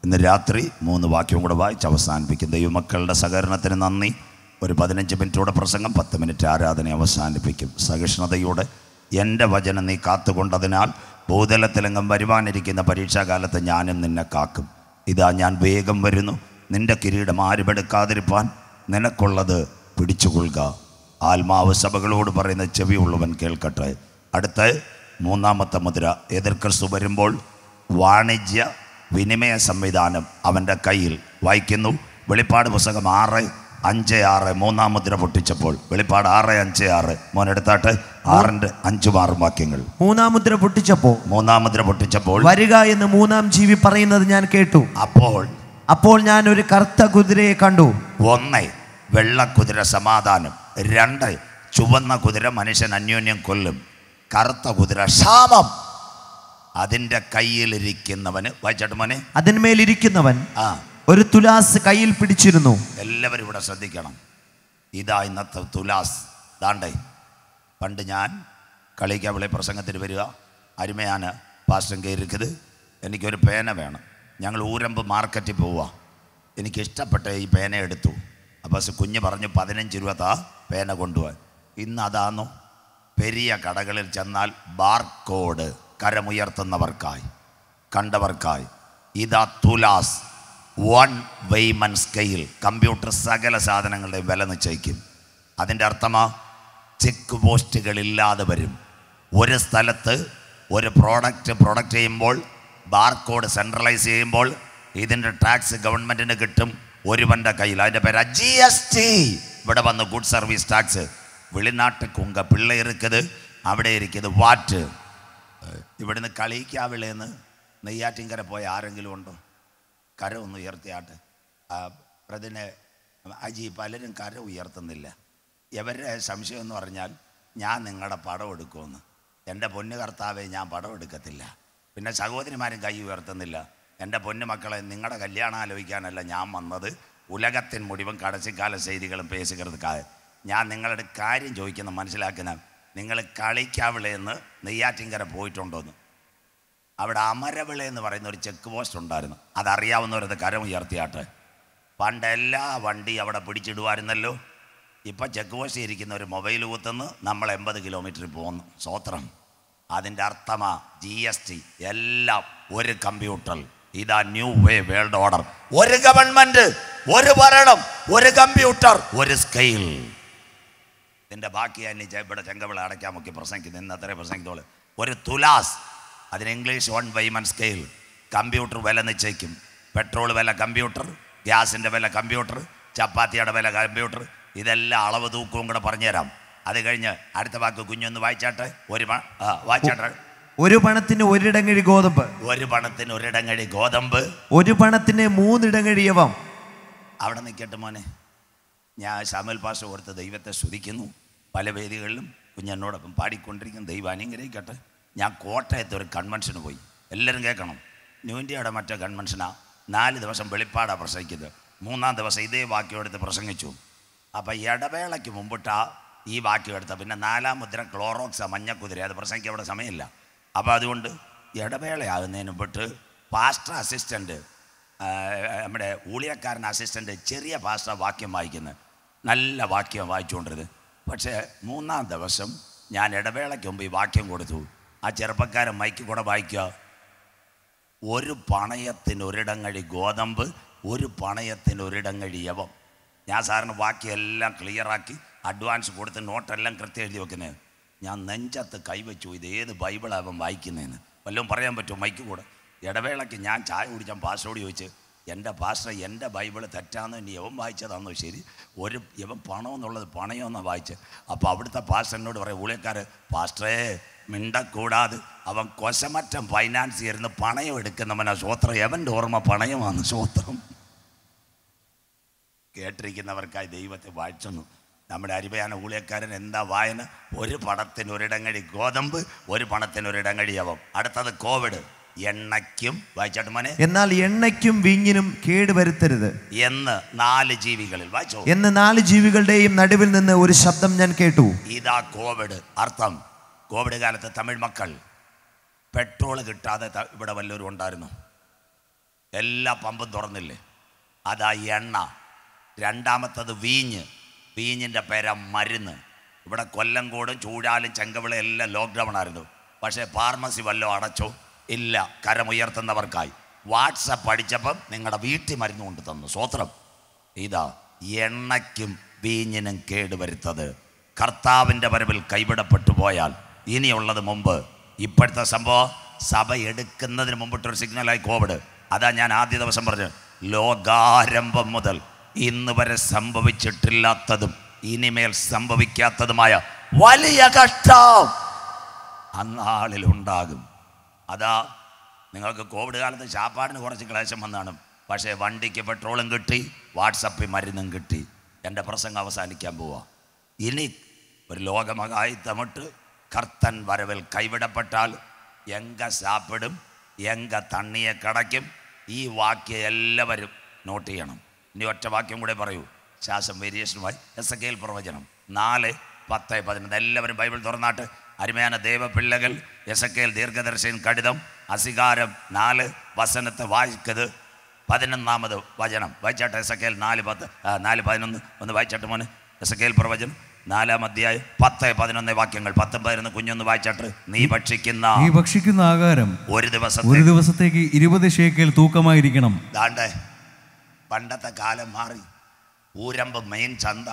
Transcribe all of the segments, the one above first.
ഇന്ന് രാത്രി മൂന്ന് വാക്യവും കൂടെ വായിച്ച് അവസാനിപ്പിക്കും ദൈവമക്കളുടെ സഹകരണത്തിന് നന്ദി ഒരു പതിനഞ്ച് മിനിറ്റോടെ പ്രസംഗം പത്ത് മിനിറ്റ് ആരാധന അവസാനിപ്പിക്കും സഹിഷ്ണുതയോടെ എൻ്റെ വചനം നീ കാത്തുകൊണ്ടതിനാൽ ഭൂതലത്തിലെങ്ങും വരുവാനിരിക്കുന്ന പരീക്ഷാകാലത്ത് ഞാനും നിന്നെ കാക്കും ഇതാ ഞാൻ വേഗം വരുന്നു നിന്റെ കിരീടം ആരുമെടുക്കാതിരിപ്പാൻ നിനക്കുള്ളത് പിടിച്ചുകൊള്ളുക ആത്മാവ് സഭകളോട് പറയുന്ന ചെവിയുള്ളവൻ കേൾക്കട്ടെ അടുത്ത മൂന്നാമത്തെ മുദ്ര എതിർ ക്രിസ്തു വരുമ്പോൾ വാണിജ്യ വിനിമയ സംവിധാനം അവൻ്റെ കയ്യിൽ വായിക്കുന്നു വെളിപ്പാട് പുസ്തകം ആറ് അഞ്ച് ആറ് മൂന്നാം മുദ്ര പൊട്ടിച്ചപ്പോൾ വെളിപ്പാട് ആറ് അഞ്ച് ആറ് മോനെടുത്താട്ട് ആറിൻ്റെ അഞ്ചും ആറും വാക്യങ്ങൾ മൂന്നാം മുദ്ര പൊട്ടിച്ചപ്പോ മൂന്നാം മുദ്ര പൊട്ടിച്ചപ്പോൾ വരിക എന്ന് മൂന്നാം ജീവി പറയുന്നത് ഞാൻ കേട്ടു അപ്പോൾ അപ്പോൾ ഞാൻ ഒരു കറുത്ത കുതിരയെ കണ്ടു ഒന്ന് വെള്ളക്കുതിര സമാധാനം രണ്ട് ചുവന്ന കുതിര മനുഷ്യൻ അന്യോന്യം കൊല്ലും കറുത്ത കുതിര ക്ഷാമം അതിൻ്റെ കയ്യിലിരിക്കുന്നവന് വായിച്ചാട്ട് മോനെ അതിന്മേലിരിക്കുന്നവൻ ആ ഒരു തുലാസ് കയ്യിൽ പിടിച്ചിരുന്നു എല്ലാവരും ഇവിടെ ശ്രദ്ധിക്കണം ഇതാ ഇന്നത്തെ തുലാസ് ദാണ്ടേ പണ്ട് ഞാൻ കളിക്കാവിളി പ്രസംഗത്തിന് വരിക അരുമയാണ് പാസ്റ്റം കയറിക്കത് എനിക്കൊരു പേന വേണം ഞങ്ങൾ ഊരമ്പ് മാർക്കറ്റിൽ പോവുക എനിക്ക് ഇഷ്ടപ്പെട്ട ഈ പേന എടുത്തു അപ്പോൾ സ് കുഞ്ഞ് പറഞ്ഞു പതിനഞ്ച് രൂപ താ പേന കൊണ്ടുപോകാൻ ഇന്ന് അതാന്നു പെരിയ കടകളിൽ ചെന്നാൽ ബാർകോഡ് കരമുയർത്തുന്നവർക്കായി കണ്ടവർക്കായി ഇതാ തുലാസ് വൺ വെയ്മൻ സ്കെയിൽ കമ്പ്യൂട്ടർ സകല സാധനങ്ങളുടെയും വില നിശ്ചയിക്കും അതിൻ്റെ അർത്ഥമാ ചെക്ക് പോസ്റ്റുകളില്ലാതെ വരും ഒരു സ്ഥലത്ത് ഒരു പ്രോഡക്റ്റ് പ്രൊഡക്റ്റ് ചെയ്യുമ്പോൾ ബാർകോഡ് സെൻട്രലൈസ് ചെയ്യുമ്പോൾ ഇതിൻ്റെ ടാക്സ് ഗവൺമെൻറ്റിന് കിട്ടും ഒരുവൻ്റെ കയ്യിൽ അതിൻ്റെ പേര് ജി എസ് ടി ഇവിടെ വന്ന് ഗുഡ് സർവീസ് ടാക്സ് വെളിനാട്ട് കുങ്ക പിള്ളை இருக்குது അവിടെ ഇരിക്കുന്നത് വാറ്റ് ഇവിടുന്ന് കളിക്കാവിളേന്ന് നെയ്യാറ്റിൻകര പോയ ആരെങ്കിലും ഉണ്ടോ കര ഒന്ന് ഉയർത്തിയാട്ട് ആ, പ്രതിനെ അജി പലരും കര ഉയർത്തുന്നില്ല ഇവരുടെ സംശയം എന്ന് പറഞ്ഞാൽ ഞാൻ നിങ്ങളുടെ പടം എടുക്കുമെന്ന് എൻ്റെ പൊന്നു കർത്താവെ ഞാൻ പടം എടുക്കത്തില്ല പിന്നെ സഹോദരിമാരും കൈ ഉയർത്തുന്നില്ല എൻ്റെ പൊന്നു മക്കളെ നിങ്ങളുടെ കല്യാണം ആലോചിക്കാനല്ല ഞാൻ വന്നത് ഉലകത്തിൻ മുടിവും കടച്ചിക്കാല ചെയ്തികളും പേശുകൃതക്കായ ഞാൻ നിങ്ങളുടെ കാര്യം ചോദിക്കുന്ന മനസ്സിലാക്കുന്ന നിങ്ങൾ കളിക്കാവിളയെന്ന് നെയ്യാറ്റിൻകര പോയിട്ടുണ്ടോന്ന് അവിടെ അമരവിള എന്ന് പറയുന്ന ഒരു ചെക്ക് പോസ്റ്റ് ഉണ്ടായിരുന്നു അതറിയാവുന്നവരത് കരം ഉയർത്തിയാട്ട് പണ്ട് എല്ലാ വണ്ടി അവിടെ പിടിച്ചിടുമായിരുന്നല്ലോ ഇപ്പം ചെക്ക് പോസ്റ്റ് ഇരിക്കുന്ന ഒരു മൊബൈൽ കുത്തുന്നു നമ്മൾ എൺപത് കിലോമീറ്റർ പോകുന്നു സ്വത്രം അതിൻ്റെ അർത്ഥമാ ജി എസ് ടി എല്ലാം ഒരു കമ്പ്യൂട്ടർ ഇതാ ന്യൂ വേ വേൾഡ് ഓർഡർ ഒരു ഗവൺമെന്റ് ഒരു ഭരണം ഒരു കമ്പ്യൂട്ടർ ഒരു സ്കെയിൽ ഇതിൻ്റെ ബാക്കി അന്നി ഇവിടെ ചെങ്കവിള അടയ്ക്കാൻ നോക്കി പ്രസംഗിക്കുന്നു ഇന്ന് അത്രേ പ്രസംഗിത്തോളൂ ഒരു തുലാസ് അതിന് English one weighman scale computer വില നിശ്ചയിക്കും പെട്രോൾ വില കമ്പ്യൂട്ടർ ഗ്യാസിൻ്റെ വില കമ്പ്യൂട്ടർ ചപ്പാത്തിയുടെ വില കമ്പ്യൂട്ടർ ഇതെല്ലാം അളവ് തൂക്കവും കൂടെ പറഞ്ഞുതരാം അത് കഴിഞ്ഞ് അടുത്ത വാക്ക് കുഞ്ഞൊന്ന് വായിച്ചാട്ടെ ഒരു പ- ആ, വായിച്ചാട്ടെ ഒരു പണത്തിന് ഒരിടങ്ങഴി ഗോതമ്പ് ഒരു പണത്തിന് ഒരിടങ്ങഴി ഗോതമ്പ് ഒരു പണത്തിന് മൂന്നിടങ്ങഴി യവം അവിടെ നിൽക്കട്ടെ മോനെ ഞാൻ ശാമൽ പാഷ ഓർത്ത് ദൈവത്തെ സ്തുതിക്കുന്നു പല വേദികളിലും കുഞ്ഞെന്നോടൊപ്പം പാടിക്കൊണ്ടിരിക്കും ദൈവം അനുഗ്രഹിക്കട്ടെ ഞാൻ കോട്ടയത്ത് ഒരു കൺവെൻഷന് പോയി എല്ലാവരും കേൾക്കണം ന്യൂ ഇന്ത്യയുടെ മറ്റേ കൺവെൻഷനാ നാല് ദിവസം വെളിപ്പാടാണ് പ്രസംഗിക്കുന്നത് മൂന്നാം ദിവസം ഇതേ വാക്യം എടുത്ത് പ്രസംഗിച്ചു അപ്പം ഇടവേളയ്ക്ക് മുമ്പിട്ടാ ഈ വാക്യം എടുത്ത പിന്നെ നാലാം മുദ്ര ക്ലോറോക്സ മഞ്ഞക്കുതിര അത് പ്രസംഗിക്കാൻ അവിടെ സമയമില്ല അപ്പോൾ അതുകൊണ്ട് ഇടവേളയാകുന്നതിന് മുമ്പിട്ട് പാസ്റ്റർ അസിസ്റ്റൻറ്റ് ആ, നമ്മുടെ ഊളിയക്കാരൻ അസിസ്റ്റൻ്റ് ചെറിയ ഭാഷ വാക്യം വായിക്കുന്നത് നല്ല വാക്യം വായിച്ചുകൊണ്ടിരുന്നത് പക്ഷേ മൂന്നാം ദിവസം ഞാൻ ഇടവേളയ്ക്ക് മുമ്പ് ഈ വാക്യം കൊടുത്തു ആ ചെറുപ്പക്കാരൻ മൈക്ക് കൂടെ വായിക്കുക ഒരു പണയത്തിന് ഒരിടങ്ങഴി ഗോതമ്പ് ഒരു പണയത്തിന് ഒരിടങ്ങഴി യവം ഞാൻ സാറിന് വാക്യം എല്ലാം ക്ലിയറാക്കി അഡ്വാൻസ് കൊടുത്ത് നോട്ടെല്ലാം കൃത്യം എഴുതി വെക്കുന്നത് ഞാൻ നെഞ്ചത്ത് കൈവച്ചു ഇത് ഏത് ബൈബിളാണ് അവൻ വായിക്കുന്നതെന്ന് വല്ലതും പറയാൻ പറ്റുമോ മൈക്ക് കൂടെ ഇടവേളയ്ക്ക് ഞാൻ ചായ കുടിച്ചാൽ പാസ്റ്ററോട് ചോദിച്ച് എൻ്റെ പാസ്റ്റർ എൻ്റെ ബൈബിള് തെറ്റാന്ന് ഇനി യവൻ വായിച്ചതാണോ ശരി ഒരു യവൻ പണം എന്നുള്ളത് പണയമെന്നാണ് വായിച്ചത് അപ്പോൾ അവിടുത്തെ പാസ്റ്ററിനോട് പറയും ഊളിയക്കാർ പാസ്റ്ററേ മിണ്ടക്കൂടാതെ അവൻ കൊശമറ്റം ഫൈനാൻസ് ഇരുന്ന് പണയം എടുക്കുന്നവനാ സ്വത്രം എവൻ്റെ ഓർമ്മ പണയമാണ് സ്വത്രം കേട്ടിരിക്കുന്നവർക്കായി ദൈവത്തെ വാഴ്ത്തുന്നു നമ്മുടെ അരിമയാന ഊളിയക്കാരൻ എന്താ വായന ഒരു പണത്തിന് ഒരിടങ്ങഴി ഗോതമ്പ് ഒരു പണത്തിന് ഒരിടങ്ങഴി അവം അടുത്തത് കോവിഡ് എണ്ണയ്ക്കും വായിച്ചാട്ട് മോനെ എന്നാൽ എണ്ണയ്ക്കും വീഞ്ഞിനും കേട് വരുത്തരുത് എന്ന് നാല് ജീവികളിൽ വായിച്ചോ എന്ന് നാല് ജീവികളുടെയും നടുവിൽ നിന്ന് ഒരു ശബ്ദം ഞാൻ കേട്ടു ഇതാ കോവിഡ് അർത്ഥം കോവിഡ് കാലത്ത് തമിഴ് മക്കൾ പെട്രോൾ കിട്ടാതെ ത- ഇവിടെ വല്ലവരും ഉണ്ടായിരുന്നു എല്ലാ പമ്പും തുറന്നില്ലേ അതാ എണ്ണ രണ്ടാമത്തത് വീഞ്ഞ് വീഞ്ഞിൻ്റെ പേര മരുന്ന് ഇവിടെ കൊല്ലംകോടും ചൂടാലും ചെങ്കവിള എല്ലാം ലോക്ക്ഡൗൺ ആയിരുന്നു പക്ഷേ ഫാർമസി വല്ലതും അടച്ചോ ഇല്ല കരമുയർത്തുന്നവർക്കായി വാട്സപ്പ് അടിച്ചപ്പം നിങ്ങളുടെ വീട്ടിൽ മരുന്ന് കൊണ്ട് തന്നു സ്വത്രം ഇതാ എണ്ണയ്ക്കും വീഞ്ഞിനും കേടുവരുത്തത് കർത്താവിൻ്റെ വരവിൽ കൈവിടപ്പെട്ടു പോയാൽ ഇനിയുള്ളത് മുമ്പ് ഇപ്പോഴത്തെ സംഭവം സഭ എടുക്കുന്നതിന് മുമ്പിട്ടൊരു സിഗ്നലായി കോവിഡ് അതാ ഞാൻ ആദ്യ ദിവസം പറഞ്ഞു ലോകാരംഭം മുതൽ ഇന്ന് വരെ സംഭവിച്ചിട്ടില്ലാത്തതും ഇനിമേൽ സംഭവിക്കാത്തതുമായ വലിയ കഷ്ടം അന്നാളിലുണ്ടാകും അതാ നിങ്ങൾക്ക് കോവിഡ് കാലത്ത് ചാപ്പാടിന് കുറച്ച് ക്ലേശം വന്നാണ് പക്ഷേ വണ്ടിക്ക് പെട്രോളും കിട്ടി വാട്സപ്പിൽ മരുന്നും കിട്ടി എൻ്റെ പ്രസംഗം അവസാനിക്കാൻ പോവാ ഇനി ഒരു ലോകമകായിത്തമിട്ട് കർത്തൻ വരവിൽ കൈവിടപ്പെട്ടാൽ എങ്ക സാപ്പിടും എങ്ക തണ്ണിയെ കടയ്ക്കും ഈ വാക്യം എല്ലാവരും നോട്ട് ചെയ്യണം ഇനി ഒറ്റ വാക്യം കൂടെ പറയൂ ശാസം വേരിയേഷനുമായി എസ് കെ എൽ പ്രവചനം നാല് പത്ത് പതിനൊന്ന് എല്ലാവരും ബൈബിൾ തുറന്നാട്ട് അരുമயான ദൈവപിള്ളകൾ എസ് കെ എൽ ദീർഘദർശൻ കടിതം അസികാരം നാല് വസനത്തെ വായിക്കത് പതിനൊന്നാമത് വചനം വായിച്ചാട്ടെ എസ് കെ എൽ നാല് പത്ത് ആ, നാല് പതിനൊന്ന് ഒന്ന് വായിച്ചാട്ടെ മോനെ എസ് കെ എൽ പ്രവചനം നാലാം അധ്യായം പത്ത് പതിനൊന്ന് വാക്യങ്ങൾ പത്തും പതിനൊന്ന് കുഞ്ഞൊന്ന് വായിച്ചാട്ട് നീ ഭക്ഷിക്കുന്ന നീ ഭക്ഷിക്കുന്ന ആകാരം ഒരു ദിവസം ഒരു ദിവസത്തേക്ക് ഇരുപത് ഷേക്കൽ തൂക്കമായിരിക്കണം ദാണ്ടേ പണ്ടത്തെ കാലം മാറി ഊരമ്പ് മെയിൻ ചന്ത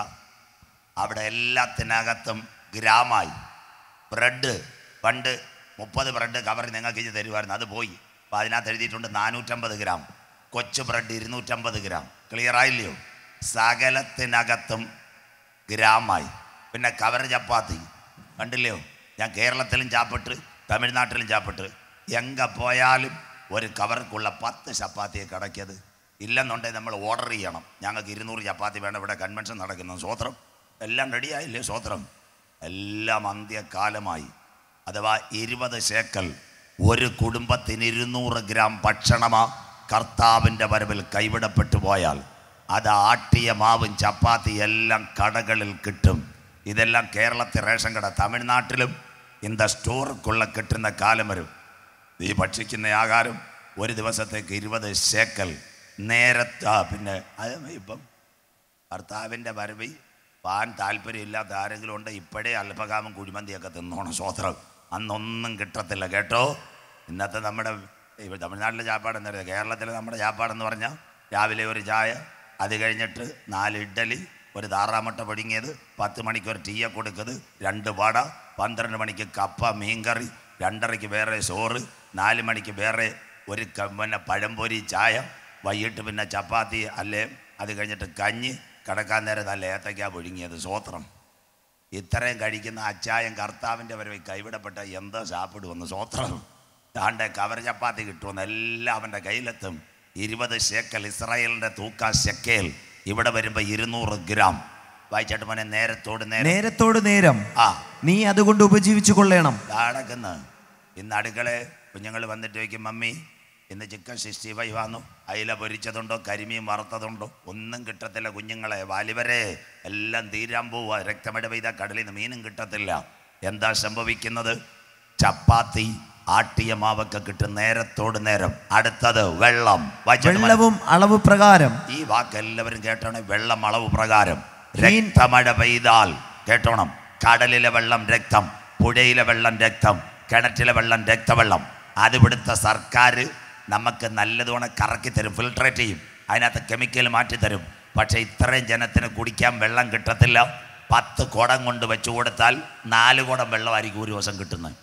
അവിടെ എല്ലാത്തിനകത്തും ഗ്രാമായി ബ്രെഡ് പണ്ട് മുപ്പത് ബ്രെഡ് കവർ നിങ്ങൾക്ക് ഇത് തരുമായിരുന്നു അത് പോയി അപ്പോൾ അതിനകത്ത് എഴുതിയിട്ടുണ്ട് നാനൂറ്റമ്പത് ഗ്രാം കൊച്ചു ബ്രെഡ് ഇരുന്നൂറ്റമ്പത് ഗ്രാം ക്ലിയർ ആയില്ലയോ സകലത്തിനകത്തും ഗ്രാമായി പിന്നെ കവർ ചപ്പാത്തി കണ്ടില്ലയോ ഞാൻ കേരളത്തിലും ചാപ്പിട്ട് തമിഴ്നാട്ടിലും ചാപ്പിട്ട് എങ്ക പോയാലും ഒരു കവർക്കുള്ള പത്ത് ചപ്പാത്തിയെ കിടക്കിയത് ഇല്ലെന്നുണ്ടെങ്കിൽ നമ്മൾ ഓർഡർ ചെയ്യണം ഞങ്ങൾക്ക് ഇരുന്നൂറ് ചപ്പാത്തി വേണം ഇവിടെ കൺവെൻഷൻ നടക്കുന്നു സ്വോത്രം എല്ലാം റെഡിയായില്ലേ സ്വോത്രം എല്ലാം അന്ത്യകാലമായി അഥവാ ഇരുപത് ശേക്കൽ ഒരു കുടുംബത്തിന് ഇരുന്നൂറ് ഗ്രാം ഭക്ഷണമാ കർത്താവിൻ്റെ വരവിൽ കൈവിടപ്പെട്ടു പോയാൽ അത് ആട്ടിയ മാവും ചപ്പാത്തി എല്ലാം കടകളിൽ കിട്ടും ഇതെല്ലാം കേരളത്തിൽ റേഷൻ കട തമിഴ്നാട്ടിലും ഇന്ത സ്റ്റോർക്കുള്ള കിട്ടുന്ന കാലം വരും ഈ ഭക്ഷിക്കുന്ന ആഹാരം ഒരു ദിവസത്തേക്ക് ഇരുപത് ശേക്കൽ നേരത്തെ ആ, പിന്നെ അത് ഇപ്പം ഭർത്താവിൻ്റെ വരവി പാൻ താല്പര്യമില്ലാത്ത ആരെങ്കിലും ഉണ്ട് ഇപ്പോഴേ അല്പകാമം കുഴിമന്തിയൊക്കെ തിന്നോണം സ്വോത്രം അന്നൊന്നും കിട്ടത്തില്ല കേട്ടോ ഇന്നത്തെ നമ്മുടെ ഇപ്പൊ തമിഴ്നാട്ടിലെ ചാപ്പാടെന്ന് പറയുന്നത് കേരളത്തിലെ നമ്മുടെ ചാപ്പാടെന്ന് പറഞ്ഞാൽ രാവിലെ ഒരു ചായ അത് കഴിഞ്ഞിട്ട് നാല് ഇഡ്ഡലി ഒരു താറാമുട്ട പൊടിങ്ങിയത് പത്ത് മണിക്ക് ഒരു ടീയെ കൊടുക്കത് രണ്ട് വട പന്ത്രണ്ട് മണിക്ക് കപ്പ മീൻകറി രണ്ടരയ്ക്ക് വേറെ ചോറ് നാല് മണിക്ക് വേറെ ഒരു ക- പിന്നെ പഴംപൊരി ചായ വൈകിട്ട് പിന്നെ ചപ്പാത്തി അല്ലേ അത് കഴിഞ്ഞിട്ട് കഞ്ഞി കിടക്കാൻ നേരം നല്ല ഏത്തയ്ക്ക പൊഴുങ്ങിയത് സ്വോത്രം ഇത്രയും കഴിക്കുന്ന അച്ചായം കർത്താവിൻ്റെ വരവ് കൈവിടപ്പെട്ട എന്താ സാപ്പിടുമെന്ന് സ്വോത്രം താണ്ടെ കവർ ചപ്പാത്തി കിട്ടുമെന്ന് എല്ലാം അവൻ്റെ കയ്യിലെത്തും ഇരുപത് ശേക്കൽ ഇസ്രായേലിൻ്റെ തൂക്ക ശെക്കേൽ ഇവിടെ വരുമ്പോൾ ഇരുന്നൂറ് ഗ്രാം വായിച്ചാട്ട് മോനെ നേരത്തോട് നേരം നേരത്തോട് നേരം ആ നീ അതുകൊണ്ട് ഉപജീവിച്ചു കൊള്ളണം നടക്കുന്നു ഇന്ന് അടുക്കളെ കുഞ്ഞുങ്ങൾ വന്നിട്ട് ചോദിക്കും മമ്മി ഇന്ന് ചിക്കൻ സിക്സ്റ്റി ഫൈവ് ആന്നു അയില പൊരിച്ചതുണ്ടോ കരിമീൻ വറുത്തതുണ്ടോ ഒന്നും കിട്ടത്തില്ല കുഞ്ഞുങ്ങളെ വാലിവരെ എല്ലാം തീരാൻ പോവുക രക്തമട പെയ്ത കടലിൽ നിന്ന് മീനും കിട്ടത്തില്ല എന്താ സംഭവിക്കുന്നത് ചപ്പാത്തി ആട്ടിയ മാവൊക്കെ കിട്ടും നേരത്തോട് നേരം അടുത്തത് വെള്ളം വായിച്ചോട്ട് മന- വെള്ളവും അളവ് പ്രകാരം ഈ വാക്ക് എല്ലാവരും കേട്ടോണേ വെള്ളം അളവ് പ്രകാരം മീൻ- രക്തമഴ പെയ്താൽ കേട്ടോണം കടലിലെ വെള്ളം രക്തം പുഴയിലെ വെള്ളം രക്തം കിണറ്റിലെ വെള്ളം രക്തവെള്ളം അത് ഇവിടുത്തെ സർക്കാർ നമുക്ക് നല്ലതുപോലെ കറക്കി തരും ഫിൽട്രേറ്റ് ചെയ്യും അതിനകത്ത് കെമിക്കൽ മാറ്റി തരും പക്ഷേ ഇത്രയും ജനത്തിന് കുടിക്കാൻ വെള്ളം കിട്ടത്തില്ല പത്ത് കുടം കൊണ്ട് വെച്ചു കൊടുത്താൽ നാല് കുടം വെള്ളമായിരിക്കും ഒരു ദിവസം കിട്ടുന്നത്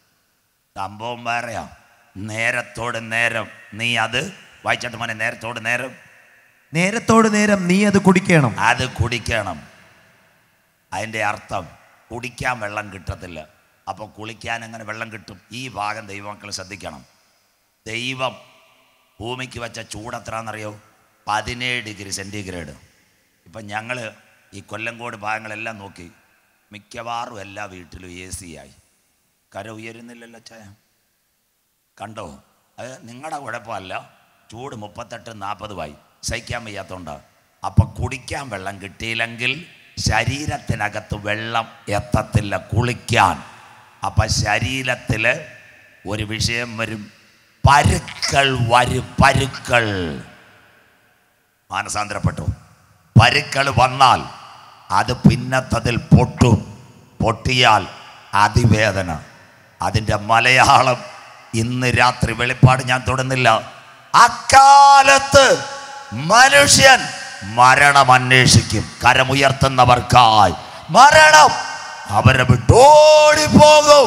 സംഭവം വേറെയാ നേരത്തോട് നേരം നീ അത് വായിച്ചിട്ട് മോനെ നേരത്തോട് നേരം നേരത്തോട് നേരം നീ അത് കുടിക്കണം അത് കുടിക്കണം അതിൻ്റെ അർത്ഥം കുടിക്കാൻ വെള്ളം കിട്ടത്തില്ല അപ്പോൾ കുളിക്കാൻ എങ്ങനെ വെള്ളം കിട്ടും ഈ ഭാഗം ദൈവമക്കൾ ശ്രദ്ധിക്കണം ദൈവം ഭൂമിക്ക് വെച്ച ചൂട് എത്രയാണെന്നറിയോ പതിനേഴ് ഡിഗ്രി സെൻറ്റിഗ്രേഡ് ഇപ്പം ഞങ്ങൾ ഈ കൊല്ലങ്കോട് ഭാഗങ്ങളെല്ലാം നോക്കി മിക്കവാറും എല്ലാ വീട്ടിലും എ സി ആയി കര ഉയരുന്നില്ലല്ലോ ചായ കണ്ടോ അത് നിങ്ങളുടെ കുഴപ്പമല്ല ചൂട് മുപ്പത്തെട്ട് നാൽപ്പതുമായി സഹിക്കാൻ വയ്യാത്തതുകൊണ്ട് അപ്പം കുടിക്കാൻ വെള്ളം കിട്ടിയില്ലെങ്കിൽ ശരീരത്തിനകത്ത് വെള്ളം എത്തത്തില്ല കുളിക്കാൻ അപ്പം ശരീരത്തിൽ ഒരു വിഷയം വരും പരുക്കൾ വരും പരുക്കൾ മാനസാന്തരപ്പെട്ടു പരുക്കൾ വന്നാൽ അത് പിന്നത്തതിൽ പൊട്ടും പൊട്ടിയാൽ അതിവേദന അതിൻ്റെ മലയാളം ഇന്ന് രാത്രി വെളിപ്പാട് ഞാൻ തൊടുന്നില്ല അക്കാലത്ത് മനുഷ്യൻ മരണം അന്വേഷിക്കും കരമുയർത്തുന്നവർക്കായി മരണം അവരെ വിട്ടോടിപ്പോകും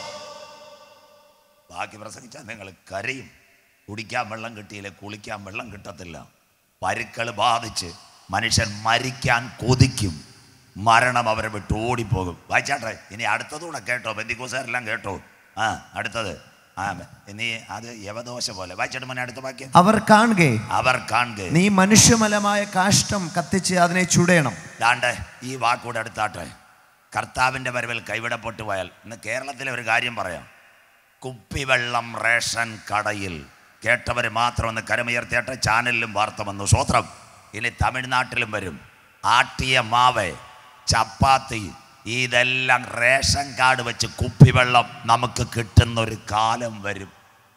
ബാക്കി പ്രസംഗിച്ചാൽ നിങ്ങൾ കരയും കുടിക്കാൻ വെള്ളം കിട്ടിയില്ല കുളിക്കാൻ വെള്ളം കിട്ടത്തില്ല പരുക്കൾ ബാധിച്ച് മനുഷ്യൻ മരിക്കാൻ കൊതിക്കും മരണം അവരെ വിട്ട് ഓടിപ്പോകും വായിച്ചാട്ടെ ഇനി അടുത്തതൂടെ കേട്ടോ ബന്ധിക്കോസാരെല്ലാം കേട്ടോ ആ അടുത്തത് ആ ഇനി അത് യവദോശ പോലെ വായിച്ചിട്ട് മോനെ അടുത്ത വാക്യം അവർ കാണുകെ അവർ കാണുക നീ മനുഷ്യമലമായ കാഷ്ടം കത്തിച്ച് അതിനെ ചുടയണം ദാണ്ട് ഈ വാക്കൂടെ അടുത്താട്ടെ കർത്താവിൻ്റെ വരവിൽ കൈവിടപ്പെട്ടു പോയാൽ ഇന്ന് കേരളത്തിലെ ഒരു കാര്യം പറയാം കുപ്പിവെള്ളം റേഷൻ കടയിൽ കേട്ടവർ മാത്രം ഒന്ന് കരമുയർത്തിയാട്ടെ ചാനലിലും വാർത്ത വന്നു സ്വത്രം ഇനി തമിഴ്നാട്ടിലും വരും ആട്ടിയ മാവ് ചപ്പാത്തി ഇതെല്ലാം റേഷൻ കാർഡ് വെച്ച് കുപ്പിവെള്ളം നമുക്ക് കിട്ടുന്നൊരു കാലം വരും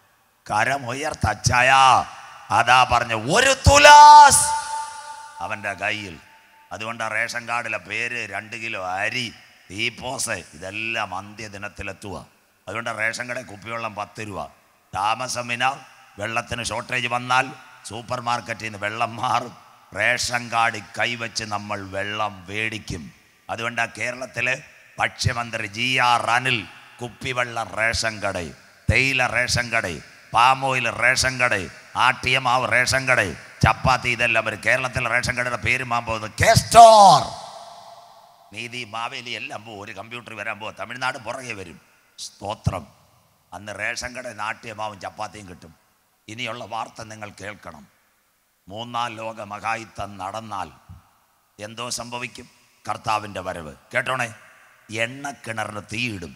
കരമുയർത്തച്ചായ അതാ പറഞ്ഞ ഒരു തുലാസ് അവൻ്റെ കയ്യിൽ അതുകൊണ്ട് ആ റേഷൻ കാർഡിലെ പേര് രണ്ട് കിലോ അരി ഈ പോസ് ഇതെല്ലാം അന്ത്യദിനത്തിലെത്തുക അതുകൊണ്ട് റേഷൻ കട കുപ്പിവെള്ളം പത്ത് രൂപ താമസം വിന വെള്ളത്തിന് ഷോർട്ടേജ് വന്നാൽ സൂപ്പർ മാർക്കറ്റിൽ നിന്ന് വെള്ളം മാറും റേഷൻ കാർഡ് കൈവച്ച് നമ്മൾ വെള്ളം മേടിക്കും അതുകൊണ്ട് ആ കേരളത്തിലെ ഭക്ഷ്യമന്ത്രി ജി ആർ അനിൽ കുപ്പിവെള്ളം റേഷൻ കട തേയില റേഷൻ കട പാമോയിൽ റേഷൻ കട ആട്ടിയ മാവ് റേഷൻ കട ചപ്പാത്തി ഇതെല്ലാം വരും കേരളത്തിലെ റേഷൻ കടയുടെ പേര് മാൻ പോകുന്നത് കെ സ്റ്റോർ നീതി മാവേലി എല്ലാം പോകും ഒരു കമ്പ്യൂട്ടർ വരാൻ പോകും തമിഴ്നാട് പുറകെ വരും സ്തോത്രം അന്ന് റേഷൻ കട നാട്ടിയ മാവും ചപ്പാത്തിയും കിട്ടും ഇനിയുള്ള വാർത്ത നിങ്ങൾ കേൾക്കണം മൂന്നാം ലോക മഹായുദ്ധം നടന്നാൽ എന്തോ സംഭവിക്കും കർത്താവിൻ്റെ വരവ് കേട്ടോണേ എണ്ണക്കിണറിന് തീയിടും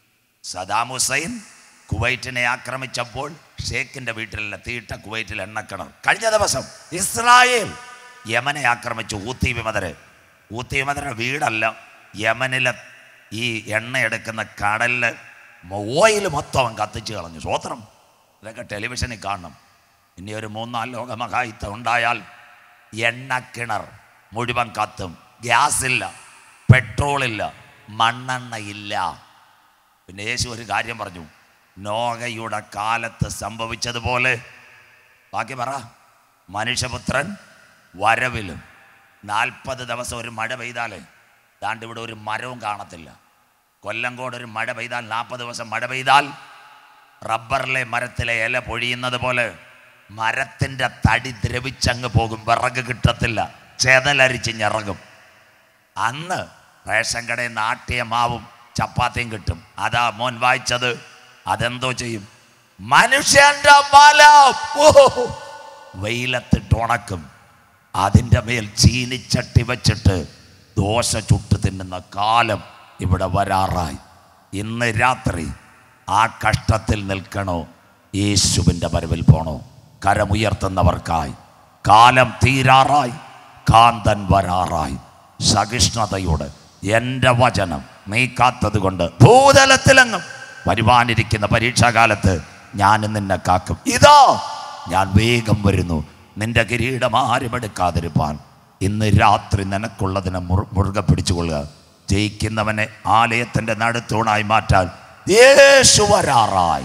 സദാം ഹുസൈൻ കുവൈറ്റിനെ ആക്രമിച്ചപ്പോൾ ഷേഖിന്റെ വീട്ടിലല്ല തീയിട്ട കുവൈറ്റിൽ എണ്ണക്കിണർ കഴിഞ്ഞ ദിവസം ഇസ്രായേൽ യമനെ ആക്രമിച്ചു ഊത്തി വിമതര് ഊത്തി വിമതരുടെ വീടല്ല യമനിലെ ഈ എണ്ണ എടുക്കുന്ന കടലില് ഓയിൽ മൊത്തം അവൻ കത്തിച്ച് കളഞ്ഞു സ്വോത്രം ഇതൊക്കെ ടെലിവിഷനിൽ കാണണം ഇനി ഒരു മൂന്നാം ലോക മഹായുദ്ധം ഉണ്ടായാൽ എണ്ണക്കിണർ മുഴുവൻ കത്തും ഗ്യാസില്ല പെട്രോളില്ല മണ്ണെണ്ണയില്ല പിന്നെ യേശു ഒരു കാര്യം പറഞ്ഞു നോഹയുടെ കാലത്ത് സംഭവിച്ചതുപോലെ ബാക്കി പറ മനുഷ്യപുത്രൻ വരവിലും നാൽപ്പത് ദിവസം ഒരു മഴ പെയ്താലേ ദാണ്ട് ഇവിടെ ഒരു മരവും കാണത്തില്ല കൊല്ലങ്കോട് ഒരു മഴ പെയ്താൽ നാൽപ്പത് ദിവസം മഴ പെയ്താൽ റബ്ബറിലെ മരത്തിലെ ഇല പൊഴിയുന്നത് പോലെ മരത്തിൻ്റെ തടി ദ്രവിച്ചങ്ങ് പോകും വിറക് കിട്ടത്തില്ല ചെതലരിച്ചിഞ്ഞിറങ്ങും അന്ന് റേഷൻ കടയിൽ നാട്ടിയ മാവും ചപ്പാത്തിയും കിട്ടും അതാ മോൻ വായിച്ചത് അതെന്തോ ചെയ്യും മനുഷ്യന്റെ മലം ഓ, വെയിലത്തിട്ട് ഉണക്കും അതിൻ്റെ മേൽ ചീനിച്ചട്ടി വെച്ചിട്ട് ദോശ ചുട്ട് തിന്നുന്ന കാലം ഇവിടെ വരാറായി ഇന്ന് രാത്രി ആ കഷ്ടത്തിൽ നിൽക്കണോ യേശുവിൻ്റെ വരവിൽ പോണോ കരമുയർത്തുന്നവർക്കായി കാലം തീരാറായി കാന്തൻ വരാറായി സഹിഷ്ണുതയോട് എൻ്റെ വചനം നീ കാത്തത് കൊണ്ട് ഭൂതലത്തിലെങ്ങും വരുവാനിരിക്കുന്ന പരീക്ഷാകാലത്ത് ഞാൻ നിന്നെ കാക്കും ഇതാ ഞാൻ വേഗം വരുന്നു നിന്റെ കിരീടം ആരും എടുക്കാതിരുപ്പാൻ ഇന്ന് രാത്രി നിനക്കുള്ളതിനെ മുറു മുറുകെ പിടിച്ചുകൊള്ളുക ജയിക്കുന്നവനെ ആലയത്തിൻ്റെ നടുത്തൂണായി മാറ്റാൻ യേശു വരാറായി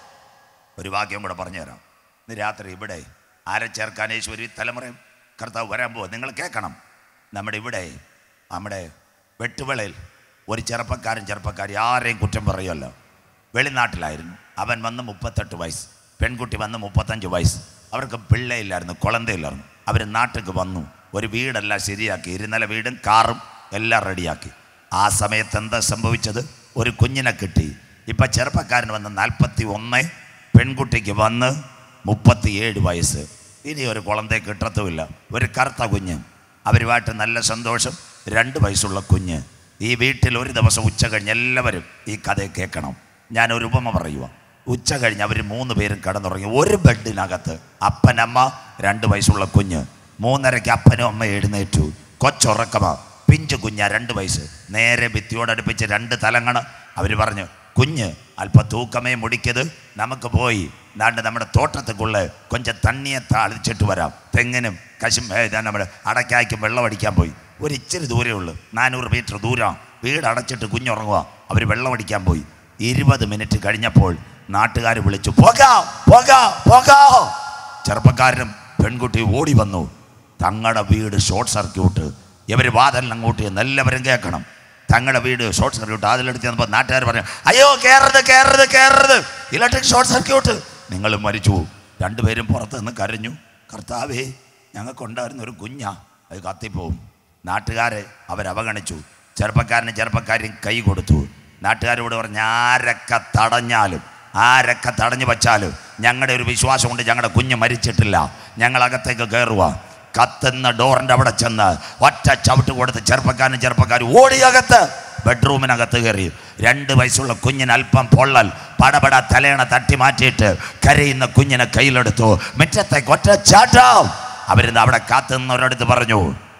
ഒരു വാക്യം കൂടെ പറഞ്ഞുതരാം ഇന്ന് രാത്രി ഇവിടെ ആരെ ചേർക്കാൻ യേശു ഒരു തലമുറയും കർത്താവ് വരാൻ പോവുക നിങ്ങൾ കേൾക്കണം നമ്മുടെ ഇവിടെ നമ്മുടെ വെട്ടുവിളയിൽ ഒരു ചെറുപ്പക്കാരൻ ചെറുപ്പക്കാരി ആരെയും കുറ്റം പറയുമല്ലോ വെളിനാട്ടിലായിരുന്നു അവൻ വന്ന് മുപ്പത്തെട്ട് വയസ്സ് പെൺകുട്ടി വന്ന് മുപ്പത്തഞ്ച് വയസ്സ് അവർക്ക് പിള്ളയില്ലായിരുന്നു കുളന്തയില്ലായിരുന്നു അവർ നാട്ടിലേക്ക് വന്നു ഒരു വീടെല്ലാം ശരിയാക്കി ഇരുനില വീടും കാറും എല്ലാം റെഡിയാക്കി ആ സമയത്ത് എന്താ സംഭവിച്ചത് ഒരു കുഞ്ഞിനെ കിട്ടി ഇപ്പം ചെറുപ്പക്കാരൻ വന്ന് നാൽപ്പത്തി ഒന്ന് പെൺകുട്ടിക്ക് വന്ന് മുപ്പത്തിയേഴ് വയസ്സ് ഇനി ഒരു കുളന്തയെ കിട്ടത്തുമില്ല ഒരു കറുത്ത കുഞ്ഞ് അവരുമായിട്ട് നല്ല സന്തോഷം രണ്ട് വയസ്സുള്ള കുഞ്ഞ് ഈ വീട്ടിൽ ഒരു ദിവസം ഉച്ച കഴിഞ്ഞ് എല്ലാവരും ഈ കഥ കേൾക്കണം ഞാൻ ഒരു ഉപമ പറയുക ഉച്ച കഴിഞ്ഞ് അവർ മൂന്ന് പേരും കിടന്നുറങ്ങി ഒരു ബെഡിനകത്ത് അപ്പനമ്മ രണ്ട് വയസ്സുള്ള കുഞ്ഞ് മൂന്നരയ്ക്ക് അപ്പനും അമ്മ എഴുന്നേറ്റു കൊച്ചുറക്കമാ പിഞ്ചു കുഞ്ഞ രണ്ട് വയസ്സ് നേരെ ഭിത്തിയോടടുപ്പിച്ച് രണ്ട് തലങ്ങണ് അവർ പറഞ്ഞു കുഞ്ഞ് അല്പ തൂക്കമേ മുടിക്കത് നമുക്ക് പോയി ദാണ്ട് നമ്മുടെ തോട്ടത്തേക്കുള്ള കൊഞ്ചം തണ്ണിയെ താളിച്ചിട്ട് വരാം തെങ്ങിനും കശും ഏ, ഇതാ നമ്മുടെ അടയ്ക്കായ്ക്കും വെള്ളം അടിക്കാൻ പോയി ഒരു ഇച്ചിരി ദൂരമേ ഉള്ളൂ നാനൂറ് മീറ്റർ ദൂരം വീട് അടച്ചിട്ട് കുഞ്ഞുറങ്ങുക അവർ വെള്ളം അടിക്കാൻ പോയി ഇരുപത് മിനിറ്റ് കഴിഞ്ഞപ്പോൾ നാട്ടുകാർ വിളിച്ചു പോക പോക പോക ചെറുപ്പക്കാരനും പെൺകുട്ടിയും ഓടി വന്നു തങ്ങളുടെ വീട് ഷോർട്ട് സർക്യൂട്ട് ഇവർ വാതലിൽ അങ്ങോട്ട് ചെന്ന് എല്ലാവരും കേൾക്കണം തങ്ങളുടെ വീട് ഷോർട്ട് സർക്യൂട്ട് അതിലെടുത്ത് ചെന്നപ്പോൾ നാട്ടുകാർ പറഞ്ഞു അയ്യോ കയറരുത് കയറരുത് കയറരുത് ഇലക്ട്രിക് ഷോർട്ട് സർക്യൂട്ട് നിങ്ങൾ മരിച്ചു പോകും." രണ്ടുപേരും പുറത്ത് നിന്ന് കരഞ്ഞു കർത്താവേ ഞങ്ങൾക്കുണ്ടായിരുന്ന ഒരു കുഞ്ഞാ അത് കത്തിപ്പോവും നാട്ടുകാരെ അവരവഗണിച്ചു ചെറുപ്പക്കാരന് ചെറുപ്പക്കാരും കൈ കൊടുത്തു നാട്ടുകാരോട് പറഞ്ഞ് ആരൊക്കെ തടഞ്ഞാലും ആരൊക്കെ തടഞ്ഞു വച്ചാലും ഞങ്ങളുടെ ഒരു വിശ്വാസമുണ്ട് ഞങ്ങളുടെ കുഞ്ഞ് മരിച്ചിട്ടില്ല ഞങ്ങൾ അകത്തേക്ക് കയറുക കത്തുന്ന ഡോറിൻ്റെ അവിടെ ചെന്ന് ഒറ്റ ചവിട്ട് കൊടുത്ത് ചെറുപ്പക്കാരനും ചെറുപ്പക്കാരും ഓടി അകത്ത് ബെഡ്റൂമിനകത്ത് കയറി രണ്ട് വയസ്സുള്ള കുഞ്ഞിന് അല്പം പൊള്ളൽ പടപട തലേണ തട്ടി മാറ്റിയിട്ട് കരയുന്ന കുഞ്ഞിനെ കയ്യിലെടുത്തു മുറ്റത്തേക്ക് ഒറ്റ ചാട്ടം അവരിന്ന് അവിടെ കാത്തുനിന്നവരടുത്ത് പറഞ്ഞു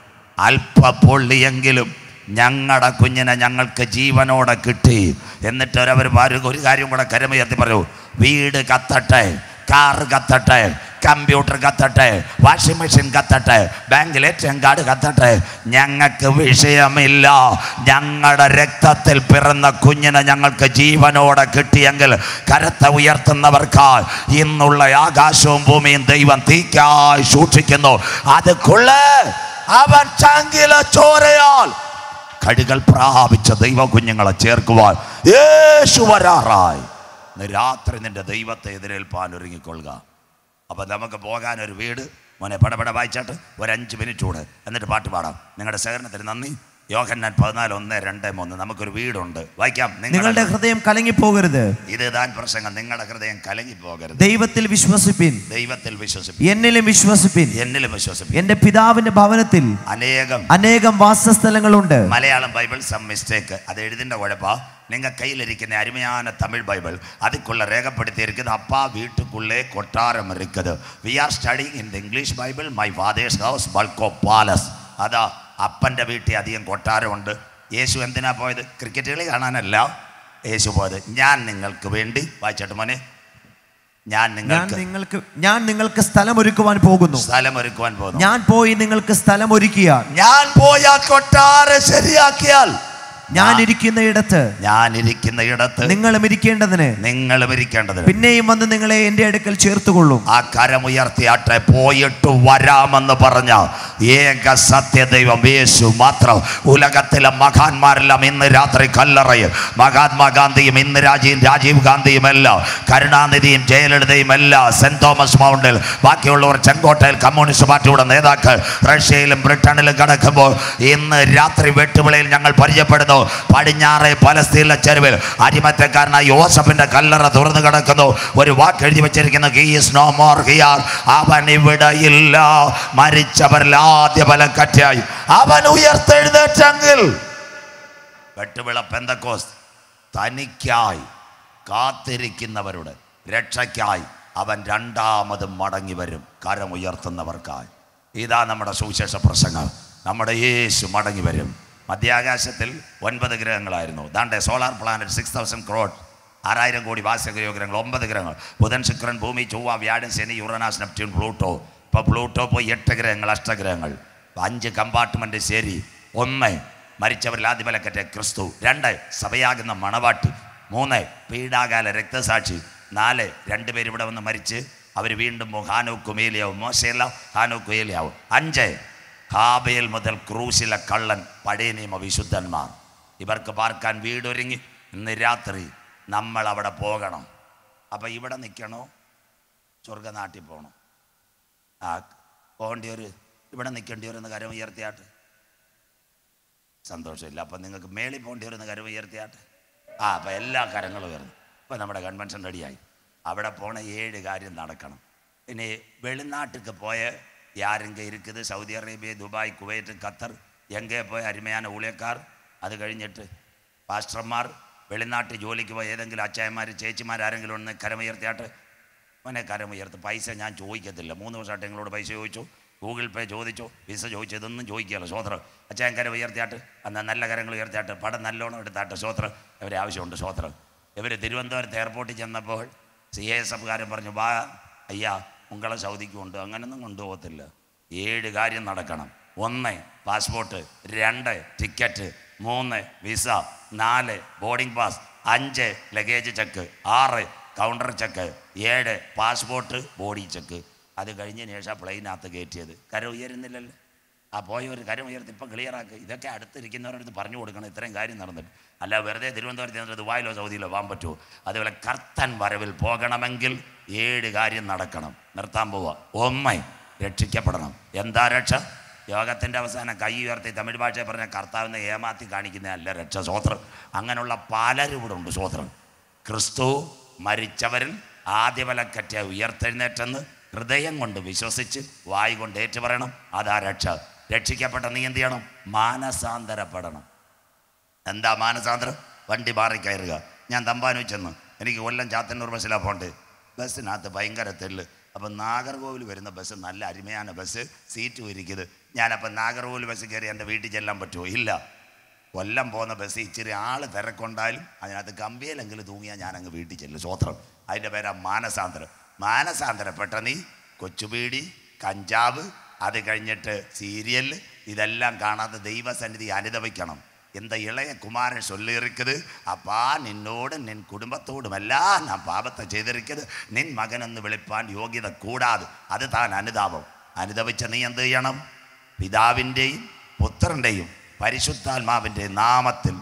അല്പ പൊള്ളിയെങ്കിലും ഞങ്ങളുടെ കുഞ്ഞിനെ ഞങ്ങൾക്ക് ജീവനോടെ കിട്ടി എന്നിട്ട് അവർ ഒരു കാര്യം കൂടെ കരമുയർത്തി പറഞ്ഞു വീട് കത്തട്ടെ കാറ് കത്തട്ടെ കമ്പ്യൂട്ടർ കത്തട്ടെ വാഷിംഗ് മെഷീൻ കത്തട്ടെ ബാങ്കിൽ എ ടി എം കാർഡ് കത്തട്ടെ ഞങ്ങൾക്ക് വിഷയമില്ല ഞങ്ങളുടെ രക്തത്തിൽ പിറന്ന കുഞ്ഞിനെ ഞങ്ങൾക്ക് ജീവനോടെ കിട്ടിയെങ്കിൽ കരത്തെ ഉയർത്തുന്നവർക്ക് ഇന്നുള്ള ആകാശവും ഭൂമിയും ദൈവം തീക്കായി സൂക്ഷിക്കുന്നു അത് കൊള്ളേ അവൻ ചങ്കില ചോരയാൽ കഴുകൾ പ്രാപിച്ച ദൈവ കുഞ്ഞുങ്ങളെ ചേർക്കുവാൻ യേശു വരാറായി ഇന്ന് രാത്രി നിന്റെ ദൈവത്തെ എതിരേൽപ്പാൻ ഒരുങ്ങിക്കൊള്ളുക അപ്പം നമുക്ക് പോകാൻ ഒരു വീട് മോനെ പടപട വായിച്ചാട്ട് ഒരു അഞ്ച് മിനിറ്റ് കൂടെ എന്നിട്ട് പാട്ട് പാടാം നിങ്ങളുടെ സഹകരണത്തിന് നന്ദി യോഹന്നാൻ പതിനാല് ഒന്ന് രണ്ട് മൂന്ന് നമുക്കൊരു വീടുണ്ട് വായിക്കാം നിങ്ങളുടെ നിങ്ങളുടെ ഹൃദയം കലങ്ങിപ്പോകരുത് ഇത് താൻ പ്രസംഗം നിങ്ങളുടെ ഹൃദയം കലങ്ങി പോകരുത് ദൈവത്തിൽ വിശ്വസിപ്പിൻ ദൈവത്തിൽ വിശ്വസിപ്പിക്കും എന്നിലും വിശ്വസിപ്പിൻ എന്നിലും വിശ്വസിപ്പിക്കും എന്റെ പിതാവിന്റെ ഭവനത്തിൽ അനേകം അനേകം വാസസ്ഥലങ്ങളുണ്ട് മലയാളം ബൈബിൾ സം മിസ്റ്റേക്ക് അത് എഴുതിൻ്റെ കുഴപ്പ നിങ്ങൾ കയ്യിലിരിക്കുന്ന അരുമயான தமிழ் பைபிள் அதுக்குள்ள ரேகப்படுத்தி இருக்குது அப்பா வீட்டுக்குள்ளே கொட்டாரம் இருக்குது we are studying in the English Bible my father's house ബൾക്കോ പാലസ് അതാ അപ്പൻ്റെ വീട്ടിൽ അധികം കൊട്ടാരമുണ്ട് യേശു എന്തിനാ പോയത് ക്രിക്കറ്റ് കളി കാണാനല്ല യേശു പോയത് ഞാൻ നിങ്ങൾക്ക് വേണ്ടി വായിച്ചോട്ട് മോനെ ഞാൻ ഞാൻ നിങ്ങൾക്ക് നിങ്ങൾക്ക് ഞാൻ നിങ്ങൾക്ക് സ്ഥലം ഒരുക്കുവാൻ പോകുന്നു സ്ഥലം ഒരുക്കുവാൻ പോകുന്നു ഞാൻ പോയി നിങ്ങൾക്ക് സ്ഥലം ഒരുക്കിയാൽ ഞാൻ പോയാൽ കൊട്ടാരം ശരിയാക്കിയാൽ ഞാൻ ഇരിക്കുന്ന ഇടത്ത് ഞാൻ ഇരിക്കുന്ന ഇടത്ത് നിങ്ങളും ഇരിക്കേണ്ടതിന് നിങ്ങളും ഇരിക്കേണ്ടതിന് പിന്നെയും വന്ന് നിങ്ങളെ എന്റെ അടുക്കൽ ചേർത്തുകൊള്ളും ആ കരമുയർത്തിയാട്ടെ പോയിട്ട് വരാമെന്ന് പറഞ്ഞ ഏക സത്യദൈവം യേശു മാത്രം ഉലകത്തിലെ മഹാന്മാരെല്ലാം ഇന്ന് രാത്രി കല്ലറയും മഹാത്മാഗാന്ധിയും ഇന്ന് രാജീവ് രാജീവ് ഗാന്ധിയും എല്ലാം കരുണാനിധിയും ജയലളിതയും എല്ലാം സെന്റ് തോമസ് മൗണ്ടിൽ ബാക്കിയുള്ളവർ ചെങ്കോട്ടയിൽ കമ്മ്യൂണിസ്റ്റ് പാർട്ടിയുടെ നേതാക്കൾ റഷ്യയിലും ബ്രിട്ടനിലും കിടക്കുമ്പോൾ ഇന്ന് രാത്രി വെട്ടുവിളയിൽ ഞങ്ങൾ പരിചയപ്പെടുന്നു പടിഞ്ഞാറെ പലസ്തീനിലെ ചെരുവിൽ അരിമത്തക്കാരനായ യോസഫിന്റെ കല്ലറ തുറന്നു കിടക്കുന്നു ഒരു വാക്ക് എഴുതി വെച്ചിരിക്കുന്നു "He is no more here." അവൻ ഇവിടെയില്ല മരിച്ചവരിൽ ആദ്യ ബലക്കറ്റായി അവൻ ഉയർത്തെഴുന്നേറ്റെങ്കിൽ വെട്ടുവിള പെന്തക്കോസ് തനിക്കായി കാത്തിരിക്കുന്നവരുടെ രക്ഷയ്ക്കായി അവൻ രണ്ടാമതും മടങ്ങി വരും കരമുയർത്തുന്നവർക്കായി ഇതാ നമ്മുടെ സുവിശേഷ പ്രസംഗം നമ്മുടെ യേശു മടങ്ങി വരും മധ്യാകാശത്തിൽ ഒൻപത് ഗ്രഹങ്ങളായിരുന്നു ദാണ്ടെ solar planet six thousand crore ആറായിരം കോടി വാസഗ്രഹ ഗ്രഹങ്ങൾ ഒമ്പത് ഗ്രഹങ്ങൾ ബുധൻ ശുക്രൻ ഭൂമി ചൊവ്വ വ്യാഴൻ ശനി യുറനാസ് നെപ്റ്റ്യൂൺ പ്ലൂട്ടോ ഇപ്പോൾ പ്ലൂട്ടോ പോയി എട്ട് ഗ്രഹങ്ങൾ അഷ്ടഗ്രഹങ്ങൾ അഞ്ച് കമ്പാർട്ട്മെൻറ്റ് ശരി ഒന്ന് മരിച്ചവരിൽ ആദ്യമലക്കറ്റെ ക്രിസ്തു രണ്ട് സഭയാകുന്ന മണവാട്ടി മൂന്ന് പീഡാകാല രക്തസാക്ഷി നാല് രണ്ടുപേര് ഇവിടെ വന്ന് മരിച്ച് അവർ വീണ്ടും ഹാനോക്കും ഏലിയാവും മോശയല്ല ഹാനോക്കും ഏലിയാവും അഞ്ച് ഹാബേൽ മുതൽ ക്രൂശിലെ കള്ളൻ പഴയ നിയമ വിശുദ്ധന്മാർ ഇവർക്ക് പാർക്കാൻ വീടൊരുങ്ങി ഇന്ന് രാത്രി നമ്മൾ അവിടെ പോകണം അപ്പം ഇവിടെ നിൽക്കണോ സ്വർഗനാട്ടിൽ പോകണം ആ പോകേണ്ടി ഒരു ഇവിടെ നിൽക്കേണ്ടി വരുന്ന കരം ഉയർത്തിയാട്ട് സന്തോഷമില്ല അപ്പം നിങ്ങൾക്ക് മേളിൽ പോകേണ്ടി വരുന്ന കരം ഉയർത്തിയാട്ട് ആ അപ്പം എല്ലാ കരങ്ങളും ഉയർന്നു ഇപ്പം നമ്മുടെ കൺവെൻഷൻ റെഡിയായി അവിടെ പോണ ഏഴ് കാര്യം നടക്കണം ഇനി വെളിനാട്ടിക്ക് പോയ யாருங்க இருக்குது Saudi Arabia Dubai Kuwait Qatar എங்கே പോയ അരുമயான ഊഴിയക്കാർ അത് കഴിഞ്ഞിട്ട് പാസ്റ്റർമാർ വെളിനാട്ട് ജോലിക്ക് പോയ ഏതെങ്കിലും അച്ചായന്മാർ ചേച്ചിമാർ ആരെങ്കിലും ഒന്ന് കരമുയർത്തിയാട്ട് മോനെ കരമുയർത്ത് പൈസ ഞാൻ ചോദിക്കത്തില്ല മൂന്ന് ദിവസമായിട്ട് നിങ്ങളോട് പൈസ ചോദിച്ചു ഗൂഗിൾ പേ ചോദിച്ചു വിസ ചോദിച്ചു ഇതൊന്നും ചോദിക്കുകയല്ല സ്വോത്രം അച്ചായൻ കരം ഉയർത്തിയാട്ട് എന്നാൽ നല്ല കരങ്ങൾ ഉയർത്തിയാട്ട് പടം നല്ലോണം എടുത്താട്ട് സ്വോത്രം അവരെ ആവശ്യമുണ്ട് സ്വോത്രം ഇവർ തിരുവനന്തപുരത്ത് എയർപോർട്ടിൽ ചെന്നപ്പോൾ സി എസ് എഫുകാരൻ പറഞ്ഞു വാ അയ്യാ ഉങ്ങളെ സൗദിക്ക് കൊണ്ട് അങ്ങനൊന്നും കൊണ്ടുപോകത്തില്ല ഏഴ് കാര്യം നടക്കണം ഒന്ന് പാസ്പോർട്ട് രണ്ട് ടിക്കറ്റ് മൂന്ന് വിസ നാല് ബോർഡിംഗ് പാസ് അഞ്ച് ലഗേജ് ചെക്ക് ആറ് കൗണ്ടർ ചെക്ക് ഏഴ് പാസ്പോർട്ട് ബോഡി ചെക്ക് അത് കഴിഞ്ഞതിന് ശേഷം പ്ലെയിനകത്ത് കയറ്റിയത് കര ഉയരുന്നില്ലല്ലോ ആ പോയ ഒരു കരം ഉയർത്തി ഇപ്പം ക്ലിയറാക്ക് ഇതൊക്കെ അടുത്തിരിക്കുന്നവരടുത്ത് പറഞ്ഞു കൊടുക്കണം ഇത്രയും കാര്യം നടന്നിട്ട് അല്ല വെറുതെ തിരുവനന്തപുരത്ത് ചെന്നിട്ട് ദുബായിലോ സൗദിയിലോ പോകാൻ പറ്റുമോ അതേപോലെ കർത്തൻ വരവിൽ പോകണമെങ്കിൽ ഏഴ് കാര്യം നടക്കണം നിർത്താൻ പോവുക ഒന്നേ രക്ഷിക്കപ്പെടണം എന്താ രക്ഷ യോഗത്തിൻ്റെ അവസാനം കൈ ഉയർത്തി തമിഴ് ഭാഷയിൽ പറഞ്ഞ കർത്താവിനെ ഏമാത്തി കാണിക്കുന്നതല്ല രക്ഷ സ്വോത്രം അങ്ങനെയുള്ള പലരും ഇവിടെ ഉണ്ട് സ്വോത്രം ക്രിസ്തു മരിച്ചവരിൽ ആദ്യവലക്കറ്റ ഉയർത്തെഴുന്നേറ്റെന്ന് ഹൃദയം കൊണ്ട് വിശ്വസിച്ച് വായി കൊണ്ട് ഏറ്റുപറയണം അതാ രക്ഷ രക്ഷിക്കപ്പെട്ട നീ എന്ത് ചെയ്യണം മാനസാന്തരപ്പെടണം എന്താ മാനസാന്തരം വണ്ടി മാറി കയറുക ഞാൻ തമ്പാനു ചെന്ന് എനിക്ക് കൊല്ലം ചാത്തന്നൂർ ബസ്സിലാണ് പോണ്ട് ബസ്സിനകത്ത് ഭയങ്കര തെല്ല് അപ്പം നാഗർകോവിൽ വരുന്ന ബസ് നല്ല അരുമയാണ് ബസ് സീറ്റ് ഇരിക്കുന്നത് ഞാനപ്പം നാഗർകോവിൽ ബസ് കയറി എൻ്റെ വീട്ടിൽ ചെല്ലാൻ പറ്റുമോ ഇല്ല കൊല്ലം പോകുന്ന ബസ് ഇച്ചിരി ആൾ തിരക്കുണ്ടായാലും അതിനകത്ത് കമ്പിയിലെങ്കിലും തൂങ്ങിയാൽ ഞാൻ അങ്ങ് വീട്ടിൽ ചെല്ലും സ്വോത്രം അതിൻ്റെ പേരാ മാനസാന്തരം മാനസാന്തരപ്പെട്ട നീ കൊച്ചുപീടി കഞ്ചാവ് അത് കഴിഞ്ഞിട്ട് സീരിയൽ ഇതെല്ലാം കാണാതെ ദൈവസന്നിധി അനുദവിക്കണം இந்த இளைய குமாரன் சொல்லியிருக்குது அப்பா நின்னோடும் நின் குடும்பத்தோடும் எல்லாம் நான் பாவத்தை ചെയ്തിരിക്കുന്നത് നിൻ മകനെന്ന് വിളിപ്പാൻ യോഗ്യത കൂടാതെ അത് താൻ അനുതാപം അനുദവിച്ച നീ എന്ത് ചെയ്യണം പിതാവിൻ്റെയും പുത്രൻ്റെയും പരിശുദ്ധാത്മാവിൻ്റെ നാമത്തിൽ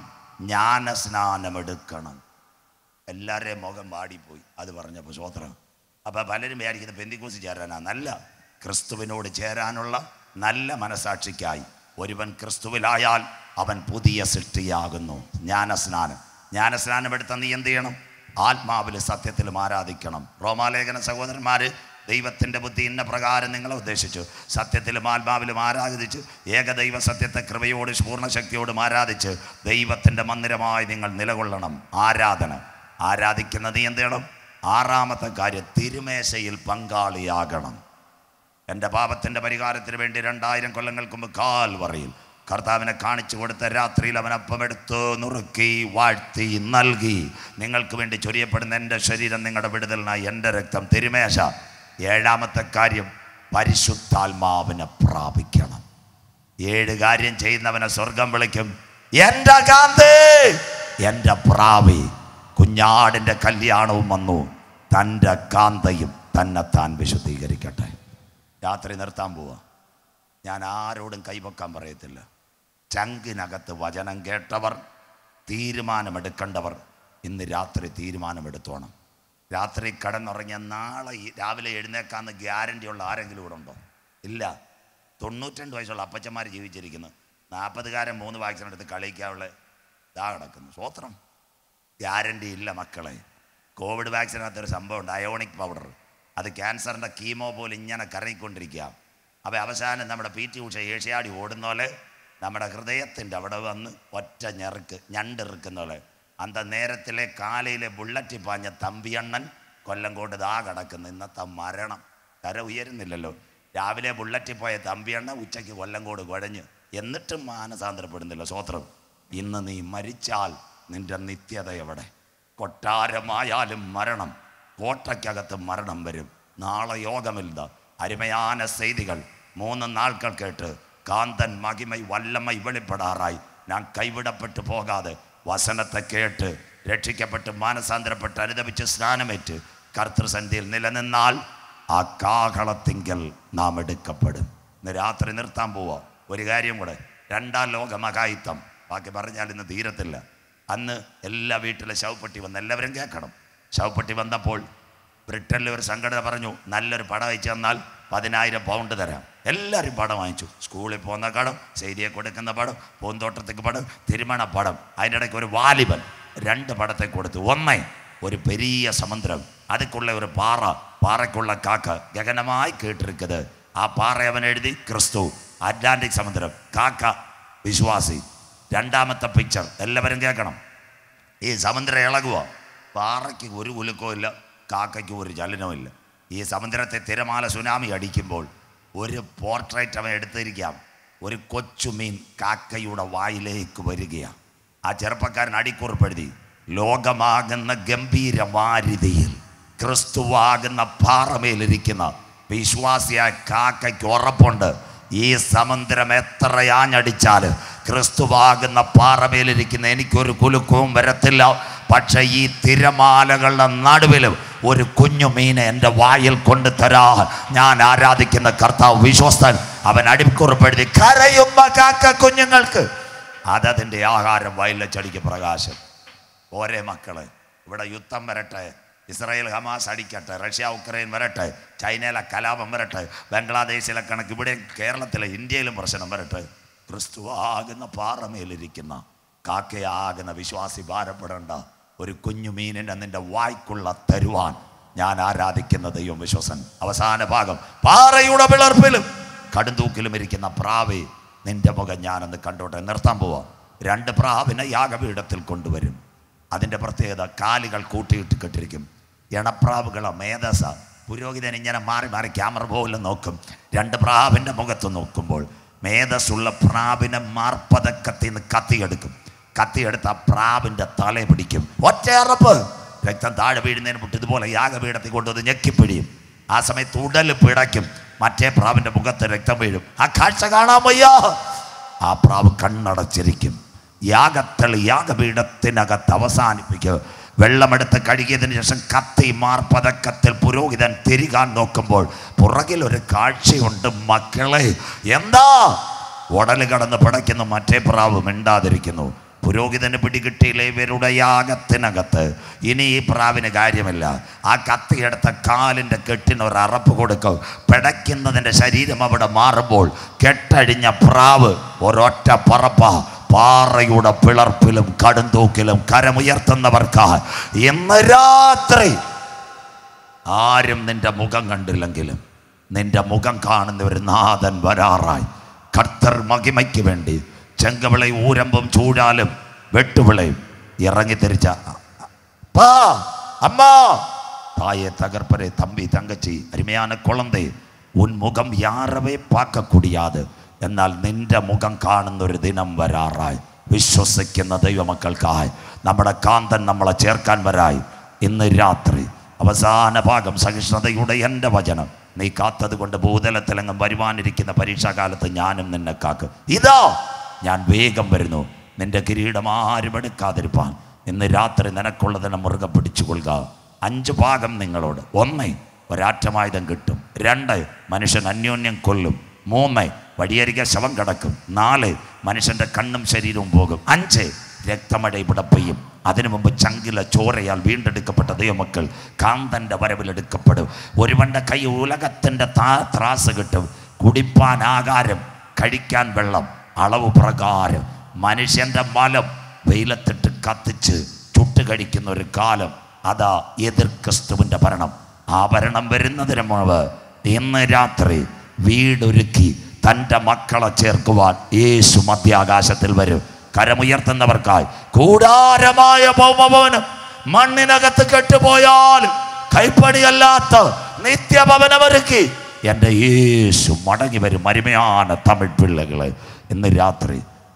ജ്ഞാനസ്നാനമെടുക്കണം എല്ലാവരുടെയും മുഖം വാടിപ്പോയി അത് പറഞ്ഞപ്പോൾ സ്വോത്രം അപ്പോൾ പലരും വിചാരിക്കുന്നത് പെന്തിക്കൂസ് ചേരാനാ നല്ല ക്രിസ്തുവിനോട് ചേരാനുള്ള നല്ല മനസാക്ഷിക്കായി ഒരുവൻ ക്രിസ്തുവിലായാൽ അവൻ പുതിയ സൃഷ്ടിയാകുന്നു ജ്ഞാനസ്നാനം ജ്ഞാനസ്നാനം എടുത്ത നീ എന്ത് ചെയ്യണം ആത്മാവിൽ സത്യത്തിലും ആരാധിക്കണം റോമാലേഖന സഹോദരന്മാർ ദൈവത്തിൻ്റെ ബുദ്ധി ഇന്ന പ്രകാരം നിങ്ങളെ ഉദ്ദേശിച്ചു സത്യത്തിലും ആത്മാവിലും ആരാധിച്ച് ഏകദൈവ സത്യത്തെ കൃപയോട് പൂർണ്ണശക്തിയോടും ആരാധിച്ച് ദൈവത്തിൻ്റെ മന്ദിരമായി നിങ്ങൾ നിലകൊള്ളണം ആരാധന ആരാധിക്കുന്ന നീ എന്ത് ചെയ്യണം ആറാമത്തെ കാര്യം തിരുമേശയിൽ പങ്കാളിയാകണം എൻ്റെ പാപത്തിൻ്റെ പരിഹാരത്തിന് വേണ്ടി രണ്ടായിരം കൊല്ലങ്ങൾക്ക് മുമ്പ് കാൽവറിയിൽ കർത്താവിനെ കാണിച്ചു കൊടുത്ത രാത്രിയിൽ അവൻ അപ്പമെടുത്ത് നുറുക്കി വാഴ്ത്തി നൽകി നിങ്ങൾക്ക് വേണ്ടി ചൊരിയപ്പെടുന്ന എൻ്റെ ശരീരം നിങ്ങളുടെ വിടുതലിനായി എൻ്റെ രക്തം തിരുമേശ ഏഴാമത്തെ കാര്യം പരിശുദ്ധാത്മാവിനെ പ്രാപിക്കണം ഏഴ് കാര്യം ചെയ്യുന്നവനെ സ്വർഗം വിളിക്കും എൻ്റെ കാന്തേ എൻ്റെ പ്രാവി കുഞ്ഞാടിൻ്റെ കല്യാണവും വന്നു തൻ്റെ കാന്തയും തന്നെത്താൻ വിശുദ്ധീകരിക്കട്ടെ രാത്രി നിർത്താൻ പോവാ ഞാൻ ആരോടും കൈവക്കാൻ പറയത്തില്ല ചങ്കിനകത്ത് വചനം കേട്ടവർ തീരുമാനമെടുക്കേണ്ടവർ ഇന്ന് രാത്രി തീരുമാനമെടുത്തോണം രാത്രി കിടന്നുറങ്ങിയ നാളെ ഈ രാവിലെ എഴുന്നേക്കാന്ന് ഗ്യാരണ്ടി ഉള്ള ആരെങ്കിലും ഇവിടെ ഉണ്ടോ ഇല്ല തൊണ്ണൂറ്റിരണ്ട് വയസ്സുള്ള അപ്പച്ചന്മാർ ജീവിച്ചിരിക്കുന്നു നാൽപ്പതുകാരൻ മൂന്ന് വാക്സിൻ എടുത്ത് കളിക്കാനുള്ള ഇതാ കിടക്കുന്നു സ്വോത്രം ഗ്യാരണ്ടി ഇല്ല മക്കളെ കോവിഡ് വാക്സിനകത്ത് ഒരു സംഭവമുണ്ട് അയോണിക് പൗഡർ അത് ക്യാൻസറിൻ്റെ കീമോ പോലെ ഇങ്ങനെ കറങ്ങിക്കൊണ്ടിരിക്കുക അപ്പോൾ അവസാനം നമ്മുടെ പി ടി ഉഷ ഏഷ്യാടി ഓടുന്ന പോലെ നമ്മുടെ ഹൃദയത്തിൻ്റെ അവിടെ വന്ന് ഒറ്റ ഞെറുക്ക് ഞണ്ടിറുക്കുന്ന പോലെ അന്ത നേരത്തിലെ കാലയിലെ ബുള്ളറ്റ് പാഞ്ഞ തമ്പിയണ്ണൻ കൊല്ലംകോട്ട് ദാ കിടക്കുന്നു ഇന്നത്തെ മരണം കര ഉയരുന്നില്ലല്ലോ രാവിലെ ബുള്ളറ്റിൽ പോയ തമ്പിയണ്ണ ഉച്ചയ്ക്ക് കൊല്ലംകോട് കുഴഞ്ഞ് എന്നിട്ടും മാനസാന്തരപ്പെടുന്നില്ല സ്വോത്രം ഇന്ന് നീ മരിച്ചാൽ നിന്റെ നിത്യത എവിടെ കൊട്ടാരമായാലും മരണം കോട്ടയ്ക്കകത്ത് മരണം വരും നാളെ യോഗമില്ല അരുമയാന ചെയ്തികൾ മൂന്ന് നാൾക്കൾ കേട്ട് കാന്തൻ മഹിമൈ വല്ലമൈ വെളിപ്പെടാറായി ഞാൻ കൈവിടപ്പെട്ടു പോകാതെ വസനത്തെ കേട്ട് രക്ഷിക്കപ്പെട്ട് മാനസാന്തരപ്പെട്ട് അനുദപിച്ച് സ്നാനമേറ്റ് കർത്തൃസന്ധിയിൽ നിലനിന്നാൽ ആ കാഹളത്തിങ്കൽ നാം എടുക്കപ്പെടും ഇന്ന് രാത്രി നിർത്താൻ പോവാ ഒരു കാര്യം കൂടെ രണ്ടാം ലോക മകായിത്തം ബാക്കി പറഞ്ഞാൽ ഇന്ന് തീരത്തില്ല അന്ന് എല്ലാ വീട്ടിലെ ശവപ്പെട്ടി വന്ന് എല്ലാവരും കേൾക്കണം ശവപ്പെട്ടി വന്നപ്പോൾ ബ്രിട്ടനിലെ ഒരു സംഘടന പറഞ്ഞു നല്ലൊരു പടം അയച്ചു തന്നാൽ പതിനായിരം പൗണ്ട് തരാം എല്ലാവരും പടം വാങ്ങിച്ചു സ്കൂളിൽ പോകുന്ന കടം ശൈലിയെ കൊടുക്കുന്ന പടം പൂന്തോട്ടത്തേക്ക് പടം തിരുമണ പടം അതിൻ്റെ ഇടയ്ക്ക് ഒരു വാലിബൻ രണ്ട് പടത്തെ കൊടുത്തു ഒന്നേ ഒരു പെരിയ സമുദ്രം അതുക്കുള്ള ഒരു പാറ പാറയ്ക്കുള്ള കാക്ക ഗഗനമായി കേട്ടിരിക്കുന്നത് ആ പാറ അവൻ എഴുതി ക്രിസ്തു അറ്റ്ലാന്റിക് സമുദ്രം കാക്ക വിശ്വാസി രണ്ടാമത്തെ പിക്ചർ എല്ലാവരും കേൾക്കണം ഈ സമുദ്രം ഇളകുക പാറയ്ക്ക് ഒരു കുലുക്കവും ഇല്ല കാക്കയ്ക്ക് ഒരു ചലനവും ഇല്ല ഈ സമുദ്രത്തെ തിരമാല സുനാമി അടിക്കുമ്പോൾ ഒരു പോർട്രേറ്റ് അവൻ എടുത്തിരിക്കാം ഒരു കൊച്ചു മീൻ കാക്കയുടെ വായിലേക്ക് വരികയാണ് ആ ചെറുപ്പക്കാരൻ അടിക്കുറിപ്പെഴുതി ലോകമാകുന്ന ഗംഭീരവാരിതിയിൽ ക്രിസ്തുവാകുന്ന പാറമേലിരിക്കുന്ന വിശ്വാസിയായ കാക്കയ്ക്ക് ഉറപ്പുണ്ട് ഈ സമുദ്രം എത്ര ആഞ്ഞടിച്ചാൽ ക്രിസ്തുവാകുന്ന പാറമേലിരിക്കുന്ന എനിക്കൊരു കുലുക്കവും വരത്തില്ല പക്ഷേ ഈ തിരമാലകളുടെ നടുവിലും ഒരു കുഞ്ഞു മീനെ എൻ്റെ വായിൽ കൊണ്ട് തരാ ഞാൻ ആരാധിക്കുന്ന കർത്താവ് വിശ്വസ്തൻ അവൻ അടിക്കുറിപ്പെടുത്തി കരയുമ്പ കാക്ക കുഞ്ഞുങ്ങൾക്ക് അതതിൻ്റെ ആഹാരം വയലിലെ ചെടിക്ക് പ്രകാശം ഓരേ മക്കള് ഇവിടെ യുദ്ധം വരട്ടെ ഇസ്രായേൽ ഹമാസ് അടിക്കട്ടെ റഷ്യ ഉക്രൈൻ വരട്ടെ ചൈനയിലെ കലാപം വരട്ടെ ബംഗ്ലാദേശിലെ കണക്ക് ഇവിടെ കേരളത്തിലെ ഇന്ത്യയിലും പ്രശ്നം വരട്ടെ ക്രിസ്തുവാകുന്ന പാറമേലിരിക്കുന്ന കാക്കയാകുന്ന വിശ്വാസി ഭാരപ്പെടേണ്ട ഒരു കുഞ്ഞു മീനിനെ നിന്റെ വായ്ക്കുള്ള തരുവാൻ ഞാൻ ആരാധിക്കുന്ന ദൈവം വിശ്വസൻ അവസാന ഭാഗം പാറയുടെ പിളർപ്പിലും കടുന്തൂക്കിലും ഇരിക്കുന്ന പ്രാവേ നിന്റെ മുഖം ഞാനൊന്ന് കണ്ടോട്ടെ നിർത്താൻ പോവാം രണ്ട് പ്രാവിനെ യാഗപീഠത്തിൽ കൊണ്ടുവരും അതിൻ്റെ പ്രത്യേകത കാലുകൾ കൂട്ടിയിട്ട് കെട്ടിരിക്കും ഇണപ്രാവുകളോ മേധസ പുരോഹിതൻ ഇങ്ങനെ മാറി മാറി ക്യാമറ പോലെ നോക്കും രണ്ട് പ്രാവിൻ്റെ മുഖത്ത് നോക്കുമ്പോൾ മേധസ്സുള്ള പ്രാവിനെ മാർപ്പതക്കത്തിൽ നിന്ന് കത്തിയെടുക്കും കത്തിയെടുത്ത് ആ പ്രാവിൻ്റെ തല പിടിക്കും ഒറ്റയറപ്പ് രക്തം താഴെ വീഴുന്നതിന് മുട്ട് ഇതുപോലെ യാഗപീഠത്തിൽ കൊണ്ടുവന്ന് ഞെക്കിപ്പിടിയും ആ സമയത്ത് ഉടൽ പിടയ്ക്കും മറ്റേ പ്രാവിൻ്റെ മുഖത്ത് രക്തം വീഴും ആ കാഴ്ച കാണാൻ വയ്യാ ആ പ്രാവ് കണ്ണടച്ചിരിക്കും യാഗത്തളി യാഗപീഠത്തിനകത്ത് അവസാനിപ്പിക്കുക വെള്ളമെടുത്ത് കഴുകിയതിന് ശേഷം കത്തി മാർപ്പതക്കത്തിൽ പുരോഹിതൻ തിരികാൻ നോക്കുമ്പോൾ പുറകിൽ ഒരു കാഴ്ചയുണ്ട് മക്കളെ എന്താ ഉടല് കടന്ന് പിടയ്ക്കുന്നു മറ്റേ പ്രാവ് മിണ്ടാതിരിക്കുന്നു പുരോഹിതന് പിടികിട്ടിയില്ല ഇവരുടെ യാഗത്തിനകത്ത് ഇനി ഈ പ്രാവിന് കാര്യമില്ല ആ കത്തിയെടുത്ത കാലിൻ്റെ കെട്ടിന് ഒരു അറപ്പ് കൊടുക്കും പിടയ്ക്കുന്നതിൻ്റെ ശരീരം അവിടെ മാറുമ്പോൾ കെട്ടഴിഞ്ഞ പ്രാവ് ഒരൊറ്റ പറപ്പ പാറയുടെ പിളർപ്പിലും കടുന്തൂക്കിലും കരമുയർത്തുന്നവർക്ക് ഇന്ന് രാത്രി ആരും നിന്റെ മുഖം കണ്ടില്ലെങ്കിലും നിന്റെ മുഖം കാണുന്ന ഒരു നാഥൻ വരാറായി കർത്തർ മഹിമയ്ക്ക് വേണ്ടി ചെങ്കവിളை ഊരമ്പും ചൂടാലും വെട്ടുവിളയും ഇറങ്ങി തിരിച്ച പാ അമ്മ தாயே தகர்ப்பரே தம்பி தங்கச்சி அருமையான குழந்தை உன் முகம் யாரவே பார்க்கக்கூடாது എന്നാൽ നിന്റെ മുഖം കാണുന്ന ഒരു ദിനം വരാറായി വിശ്വസിക്കുന്ന ദൈവമക്കൾക്കായി നമ്മുടെ കാന്തൻ നമ്മളെ ചേർക്കാൻ വരായി ഇന്ന് രാത്രി അവസാന ഭാഗം സഹിഷ്ണുതയുടെ എൻ്റെ വചനം നീ കാത്തത് കൊണ്ട് ഭൂതലത്തിലെങ്ങും വരുവാനിരിക്കുന്ന പരീക്ഷാകാലത്ത് ഞാനും നിന്നെ കാക്കും ഇതാ ഞാൻ വേഗം വരുന്നു നിന്റെ കിരീടം ആരും എടുക്കാതിരിപ്പാൻ ഇന്ന് രാത്രി നിനക്കുള്ളതിനെ മുറുകെ പിടിച്ചുകൊള്ളുക അഞ്ച് ഭാഗം നിങ്ങളോട് ഒന്ന് ഒരാറ്റമായുധം കിട്ടും രണ്ട് മനുഷ്യൻ അന്യോന്യം കൊല്ലും മൂന്ന് വഴിയരികെ ശവം കിടക്കും നാല് മനുഷ്യന്റെ കണ്ണും ശരീരവും പോകും അഞ്ച് രക്തമഴ ഇവിടെ പെയ്യും അതിനു മുമ്പ് ചങ്കില ചോരയാൽ വീണ്ടെടുക്കപ്പെട്ട ദൈവമക്കൾ കാന്തന്റെ വരവിലെടുക്കപ്പെടും ഒരുവന്റെ കൈ ഉലകത്തിന്റെ താ ത്രാസ് കിട്ടും കുടിപ്പാൻ ആകാരം കഴിക്കാൻ വെള്ളം അളവ് പ്രകാരം മനുഷ്യന്റെ മലം വെയിലത്തിട്ട് കത്തിച്ച് ചുട്ട് കഴിക്കുന്ന ഒരു കാലം അതാ എതിർ ക്രിസ്തുവിന്റെ ഭരണം ആ ഭരണം വരുന്നതിന് മുമ്പ് ഇന്ന് രാത്രി വീടൊരുക്കി തൻ്റെ മക്കളെ ചേർക്കുവാൻ യേശു മധ്യാകാശത്തിൽ വരും കരമുയർത്തുന്നവർക്കായി കൂടാരമായ ഭൗമഭവനം മണ്ണിനകത്ത് കെട്ടുപോയാലും കൈപ്പണിയല്ലാത്ത നിത്യഭവനമൊരുക്കി എൻ്റെ യേശു മടങ്ങി വരും അരുമയാണ് തമിഴ് പിള്ളകളെ ഇന്ന് രാത്രി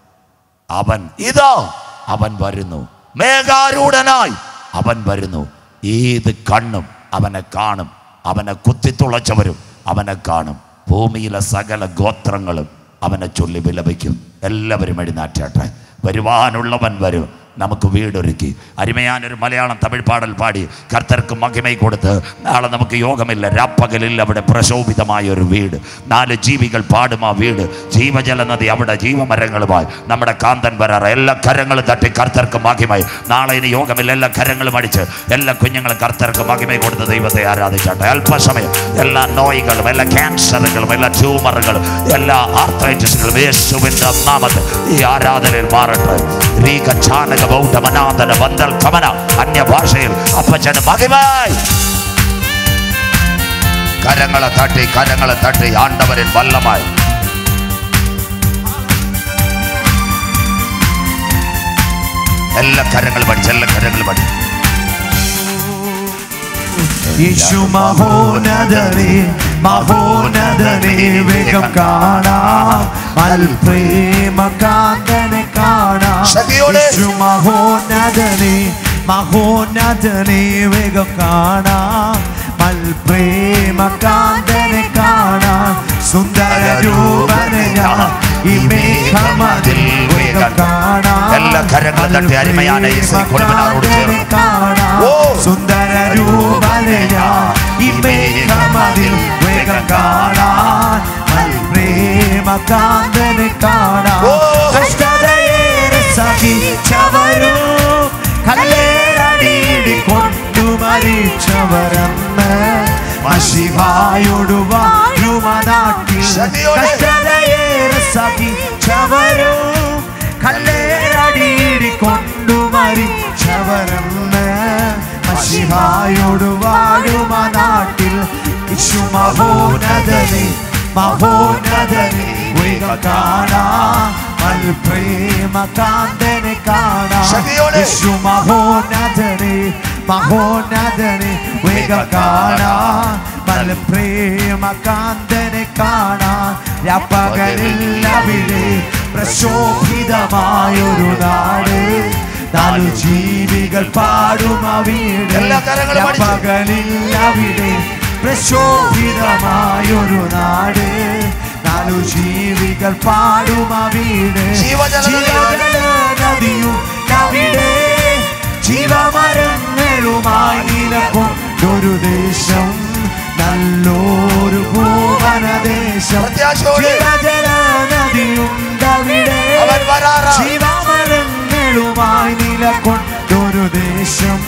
അവൻ ഇതാ അവൻ വരുന്നു മേഘാരൂഢനായി അവൻ വരുന്നു ഏത് കണ്ണും അവനെ കാണും അവനെ കുത്തിത്തുളച്ചവരും അവനെ കാണും ഭൂമിയിലെ സകല ഗോത്രങ്ങളും അവനെ ചൊല്ലി വിലപിക്കും എല്ലാവരും എഴുന്നേറ്റാട്ടെ വരുവാനുള്ളവൻ വരും നമുക്ക് വീടൊരുക്കി അരുമയാനൊരു മലയാളം തമിഴ് പാടൽ പാടി കർത്തർക്ക് മഹിമൈ കൊടുത്ത് നാളെ നമുക്ക് യോഗമില്ല രാപ്പകലിൽ അവിടെ പ്രശോഭിതമായ ഒരു വീട് നാല് ജീവികൾ പാടും ആ വീട് ജീവജല നദി അവിടെ ജീവമരങ്ങളുമായി നമ്മുടെ കാന്തൻ വരാറ് എല്ലാ കരങ്ങളും തട്ടി കർത്തർക്ക് മഹിമൈ നാളെ ഇനി യോഗമില്ല എല്ലാ കരങ്ങളും അടിച്ച് എല്ലാ കുഞ്ഞുങ്ങളും കർത്തർക്ക് മഹിമൈ കൊടുത്ത് ദൈവത്തെ ആരാധിച്ചാട്ടെ അല്പസമയം എല്ലാ നോയികളും എല്ലാ ക്യാൻസറുകളും എല്ലാ ട്യൂമറുകളും എല്ലാ ആർത്രൈറ്റിസുകളും യേശുവിൻ്റെ നാമത്തിൽ ഈ ആരാധനയിൽ മാറട്ടെ രീക ചാനക ബൗദ്ധ മനാതന ബന്ധൽ കമന അന്യഭാഷയിൽ അപ്പച്ചന് മഹിമായി കരങ്ങളെ തട്ടി കരങ്ങളെ തട്ടി ആണ്ടവരിൽ വല്ലമായി എല്ലാ കരങ്ങളും പഠിച്ച് എല്ലാ കരങ്ങളും പഠിച്ച് യേശു മഹോനദനെ മഹോനദനെ വേഗം കാണാം അൽപ്രേമ കാന്തനെ കാണാം ശക്തിയോടെ. യേശു മഹോനദനെ മഹോന്നതനെ വേഗം കാണാം മൽപ്രേമ കാന്തനെ കാണാം സുന്ദര രൂപനെ ഞാൻ ഈ മേഘമതിൽ വേഗം കാണാം എല്ലാ കരങ്ങളും തട്ടി അരുമയാന യേശുവേ കുടുംബനാരോട് ചേർന്ന്. കാണാം ഓ. സുന്ദര രൂപനെ ഞാൻ ഈ മേഘമതിൽ വേഗം കാണാൻ പ്രേമ കാന്തനെ കാണാൻ ഓ. കഷ്ടതയേറെ സഹിച്ചവരും കല്ലേറടിയിടി കൊണ്ടു മരിച്ചവരെന്ന് മഷിഹായോട് വാഴുമനാട്ടിൽ ശക്തിയോടെ. കഷ്ടതയേറെ സഹിച്ചവരും കല്ലേറടിയിടി കൊണ്ടു മരിച്ചവരെന്ന് മഷിഹായോട് വാഴുമനാട്ടിൽ യേശു മഹോന്നതനെ മഹോന്നതനെ വേഗം കാണാം പ്രേമ കാന്തനെ കാണാം ശക്തിയോടെ. യേശു മഹോന്നതനെ മഹോന്നതനെ വേഗം കാണാം പ്രേമ കാന്തനെ കാണാം രാപ്പകലിൽ അവിടെ പ്രശോഭിതമായൊരു നാട് നാലു ജീവികൾ പാടും ആ വീട് എല്ലാ കരങ്ങളും അടിച്ച്. പകലിൽ അവിടെ പ്രശോഭിതമായൊരു നാട് നാലു ജീവികൾ പാടും ആ വീട് ജീവജല ജീവജല നദിയും അവിടെ ജീവമരങ്ങളുമായി നിലകൊണ്ടൊരു ദേശം നല്ലൊരു ഭൂവനദേശം പ്രത്യാശയോടെ. ജീവജല നദിയുണ്ടവിടെ അവൻ വരാറാ. ജീവമരങ്ങളുമായി നിലകൊണ്ടൊരു ദേശം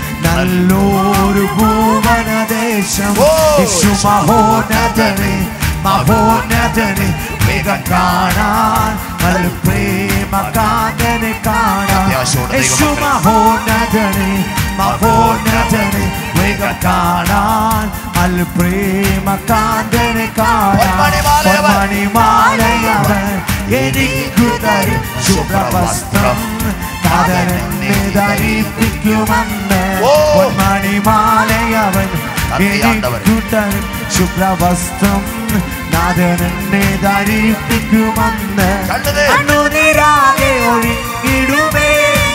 നല്ലൊരു ഭൂവനദേശം ഓ. യേശു മഹോന്നതനെ മഹോന്നതനെ വേഗം കാണാൻ നല്ല പ്രേമ കാന്തനെ കാണാൻ പ്രത്യാശയോടെ യേശു ദൈവമക്കളെ. മഹോന്നതനെ മഹോന്നതനെ വേഗം കാണാൻ അൽ പ്രേമ കാന്തനെ കാണാൻ പൊന്മണിമാലയവൻ. പൊന്മണിമാലയവൻ എനിക്കു തരും ശുഭ്രവസ്ത്രം കാതനെന്നെ ധരിപ്പിക്കുമെന്ന് ഓ. പൊന്മണിമാലയവൻ നന്ദിയാണ്ടവൻ. എനിക്കു തരും ശുഭ്രവസ്ത്രം നാഥനെന്നെ ധരിപ്പിക്കുമെന്ന് കണ്ടത്. കണ്ണുനീരാകെ ഒഴുകിടുമേ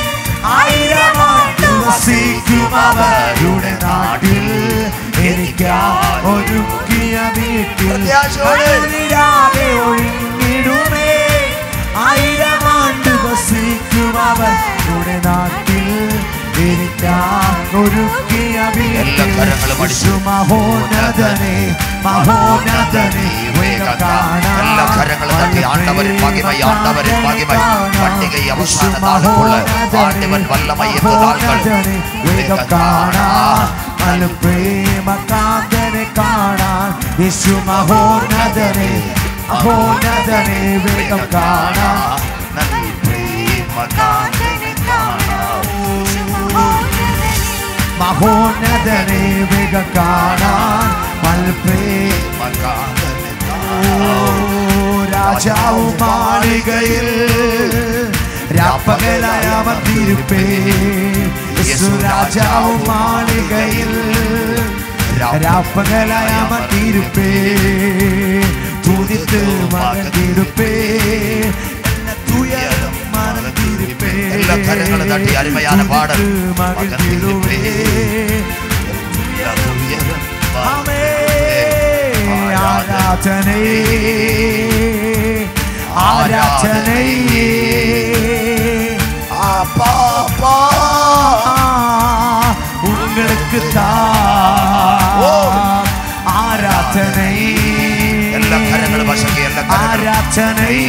ആയിരമാണ്ട് വസിക്കും അവരുടെ നാട്ടിൽ എനിക്ക് ഒരുക്കിയ വീട്ടിൽ പ്രത്യാശയോടെ. കണ്ണുനീരാകെ ഒഴുകിടുമേ ആയിരമാണ്ട് വസിക്കും അവരുടെ നാട്ടിൽ എനിക്ക് ഒരുക്കിയ എല്ലാ കരങ്ങളും വീട്ടിൽ അടിച്ച്. മഹോന്നതനെ മഹോന്നതനെ വേഗം കാണാൻ എല്ലാ കരങ്ങളും തട്ടി ആണ്ടവരിൻ മഹിമൈ ആണ്ടവരിൻ മഹിമൈ പട്ടികை അവസാന നാളുക്കുള്ള ആണ്ടവൻ വല്ലമൈ എന്ന നാളുകൾ വേഗം കാണാൻ പ്രേമ കാന്തനെ കാണാൻ യേശു മഹോന്നതനെ മഹോന്നതനെ വേഗം കാണാൻ മഹോന്നതനെ വേഗം കാണാൻ മൽപ്രേമ രാജാവ് മാളികയിൽ രാപ്പകലായ അമർത്തിരുപ്പേ യേശു രാജാവ് മാളികയിൽ രാപ്പകലായ അമർത്തിരുപ്പേ തുതിത്ത് മകത്തിരുപ്പേ തുയരം മറന്നിരുപ്പേ എല്ലാ കരങ്ങളും തട്ടി അരുമயான പാടൽ. മകത്തിരുവേ ആമേ ആരാധനേ ആരാധനേ உங்களுக்கு ഓ. ஆராதனை എല്ലാ കരങ്ങളും വശക്കി എല്ലാ കരങ്ങളും ஆராதனை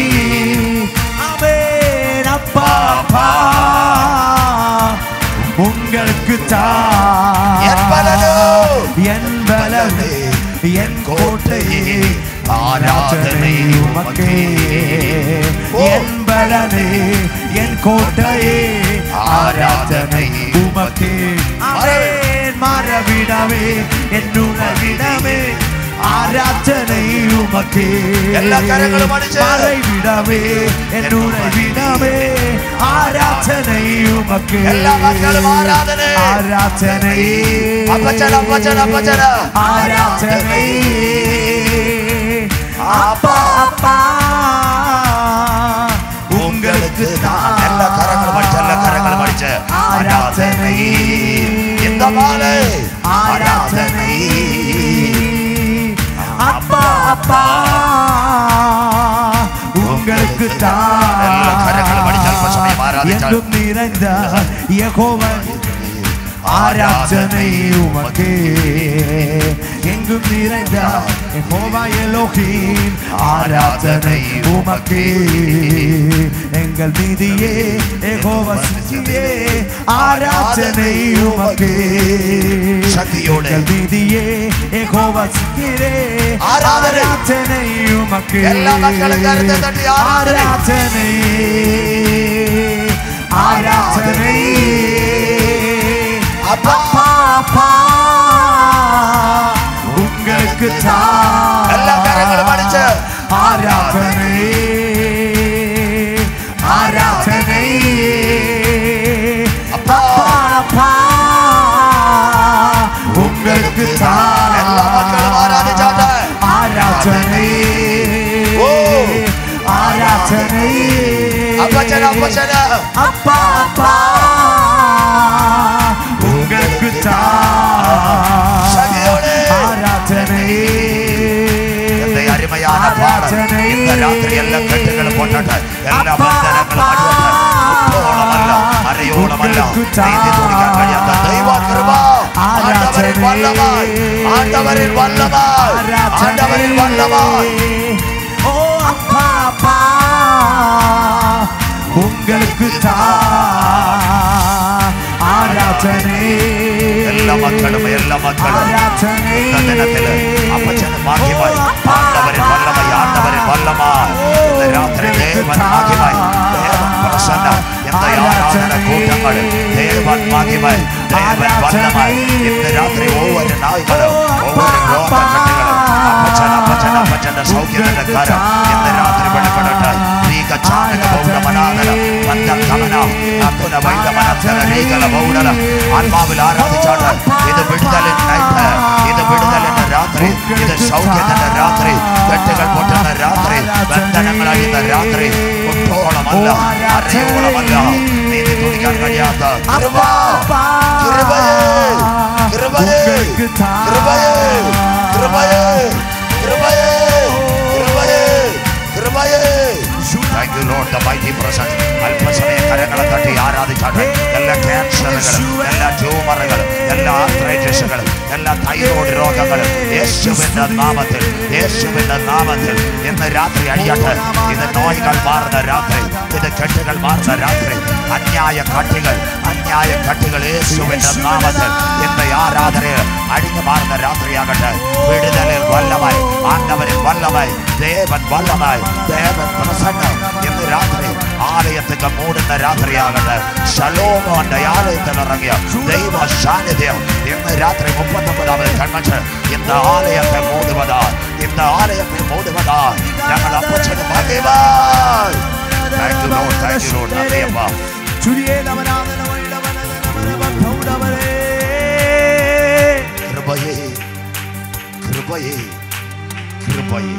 ஆமென் அப்பா அப்பா உங்களுக்கு என் பலனோ? என் பலனே என் கோட்டையே ஆராதனை உமக்கே. ஓ. என் பலனே என் கோட்டையே ஆராதனை உமக்கே ஆமென் மறவிடவே என் உணவிடவே ஆராதனை உமக்கே எல்லா கரங்களும் அடிச்சு. மறைவிடவே என் உணவிடவே ஆராதனை உமக்கே எல்லா மக்களும் ஆராதனை. ஆராதனை அப்பச்சன, அப்பச்சன, அப்பச்சன. ஆராதனை அப்பா அப்பா உங்களுக்கு എല്ലാ കരങ്ങളും അടിച്ച് എല്ലാ കരങ്ങളും അടിച്ച് ஆராதனை இந்த மாலை ஆராதனை அப்பா அப்பா உங்களுக்கு எல்லா கரங்களும் அடித்து அல்ப சமயம் ஆராதித்தால். எங்கும் நிறைந்த யெகோவன் ஆராதனை உமக்கே எங்கும் நிறைந்த யெகோவா எலோஹிம் ஆராதனை உமக்கே எங்கள் மீதியே யெகோவா சித்தியே ஆராதனை உமக்கே சக்தியோடு. எங்கள் மீதியே யெகோவா சித்தியே ஆராதனை. ஆராதனை உமக்கே எல்லா மக்களும் கருத்தை தட்டி ஆராதனை. ஆராதனை ஆராதனை அப்பா. அப்பா அப்பா உங்களுக்கு தான் எல்லா கரங்களும் அடிச்சு. ஆராதனை ஆராதனை அப்பா. அப்பா உங்களுக்கு தான் எல்லா மக்களும் ஆராதிச்சாங்க. ஆராதனை ஓ. ஆராதனை அப்பச்சன அப்பச்சன அப்பா அப்பா உங்களுக்கு தான் சக்தியோடு. ஆராதனை இந்த அருமையான பாடல் இந்த ராத்திரி എല്ലാ കെട്ടുകളും പൊട്ടട്ടെ എല്ലാ ബന്ധനങ്ങളും അടിയട്ടെ ഉപ്പോളമല്ല അരയോളമല്ല നീതി തുടിക്കാൻ കഴിയാത്ത ദൈവകൃപ ആണ്ടവരിൽ വല്ലമായി ആണ്ടവരിൽ വല്ലമായി ആണ്ടവരിൽ വല്ലമായി ஓ அப்பா அப்பா உங்களுக்கு தான் ஆராதனை എല്ലാ മക്കളും എല്ലാ മക്കളും ആരാധനേ. ഇന്ന ദിനത്തില് അപ്പച്ചന് ഭാഗ്യമായി ആണ്ടവരിൽ വല്ലമായി ആണ്ടവരിൽ വല്ലമായി ഇന്ന് രാത്രി ദേവൻ ഭാഗ്യമായി ദേവൻ പ്രസന്ന എന്ന ആരാധന കൂട്ടങ്ങളിൽ ദേവൻ ഭാഗ്യമായി ദേവൻ വല്ലമായി ഇന്ന് രാത്രി ഒവ്വൊരു നായ്കളും ഒവ്വൊരു രോഗക്കെട്ടുകളും അപ്പച്ചൻ അപ്പച്ചൻ അപ്പച്ചന്റെ സൗഖ്യത്തിന്റെ കരം ഇന്ന് രാത്രി വെളിപ്പെടട്ടെ നീക ചാനക പൗഡമനാദന പന്ത കമന അത്തുന വൈദമനത്തല നീകല പൗഡല ആത്മാവിൽ ആരാധിച്ചാട്ട് ഇത് വിടുതലിൻ നൈറ്റ് ഇത് വിടുതലിന്റെ രാത്രി ഇത് സൗഖ്യത്തിന്റെ രാത്രി കെട്ടുകൾ പൊട്ടുന്ന രാത്രി ബന്ധനങ്ങൾ അഴിയുന്ന രാത്രി ഒട്ടോളമല്ല അറിയോളമല്ല നീതി തുടിക്കാൻ കഴിയാത്ത കൃപ കൃപയേ കൃപയേ കൃപയേ കൃപയേ കൃപയേ കൃപയേ കൃപയേ Thank you, Lord, the mighty presence. അല്പസമയ കരങ്ങളെ തട്ടി ആരാധിച്ചാട്ടെ എല്ലാ ക്യാൻസറുകളും എല്ലാ ട്യൂമറുകളും എല്ലാ ആർത്രൈറ്റിസുകളും എല്ലാ തൈറോയ്ഡ് രോഗങ്ങളും യേശുവിന്റെ നാമത്തിൽ യേശുവിന്റെ നാമത്തിൽ ഇന്ന് രാത്രി അഴിയട്ടെ ഇത് നോയികൾ മാറുന്ന രാത്രി ഇത് കെട്ടുകൾ മാറുന്ന രാത്രി അന്യായ കട്ടികൾ അന്യായ കട്ടികൾ യേശുവിന്റെ നാമത്തിൽ ഇന്ന് ഈ ആരാധനയിൽ അഴിഞ്ഞു മാറുന്ന രാത്രിയാകട്ടെ വിടുതലിൽ വല്ലമായി ആണ്ടവരിൽ വല്ലമായി ദേവൻ വല്ലമായി ദേവൻ പ്രസന്നം ഇന്ന് രാത്രി ആലയത്തൊക്കെ മൂടുന്ന രാത്രിയാകട്ടെ ശലോമോന്റെ ആലയത്തിൽ ഇറങ്ങിയ ദൈവ സാന്നിധ്യം ഇന്ന് രാത്രി മുപ്പത്തൊമ്പതാമത് കൺവെൻഷൻ ഇന്ന് ആലയത്തെ മൂടുവതാ ഇന്ന് ആലയത്തെ മൂടുവതാ ഞങ്ങൾ അപ്പച്ചന് ഭാഗ്യമായി thank you Lord thank you Lord നന്ദിയപ്പ കൃപയേ കൃപയേ കൃപയേ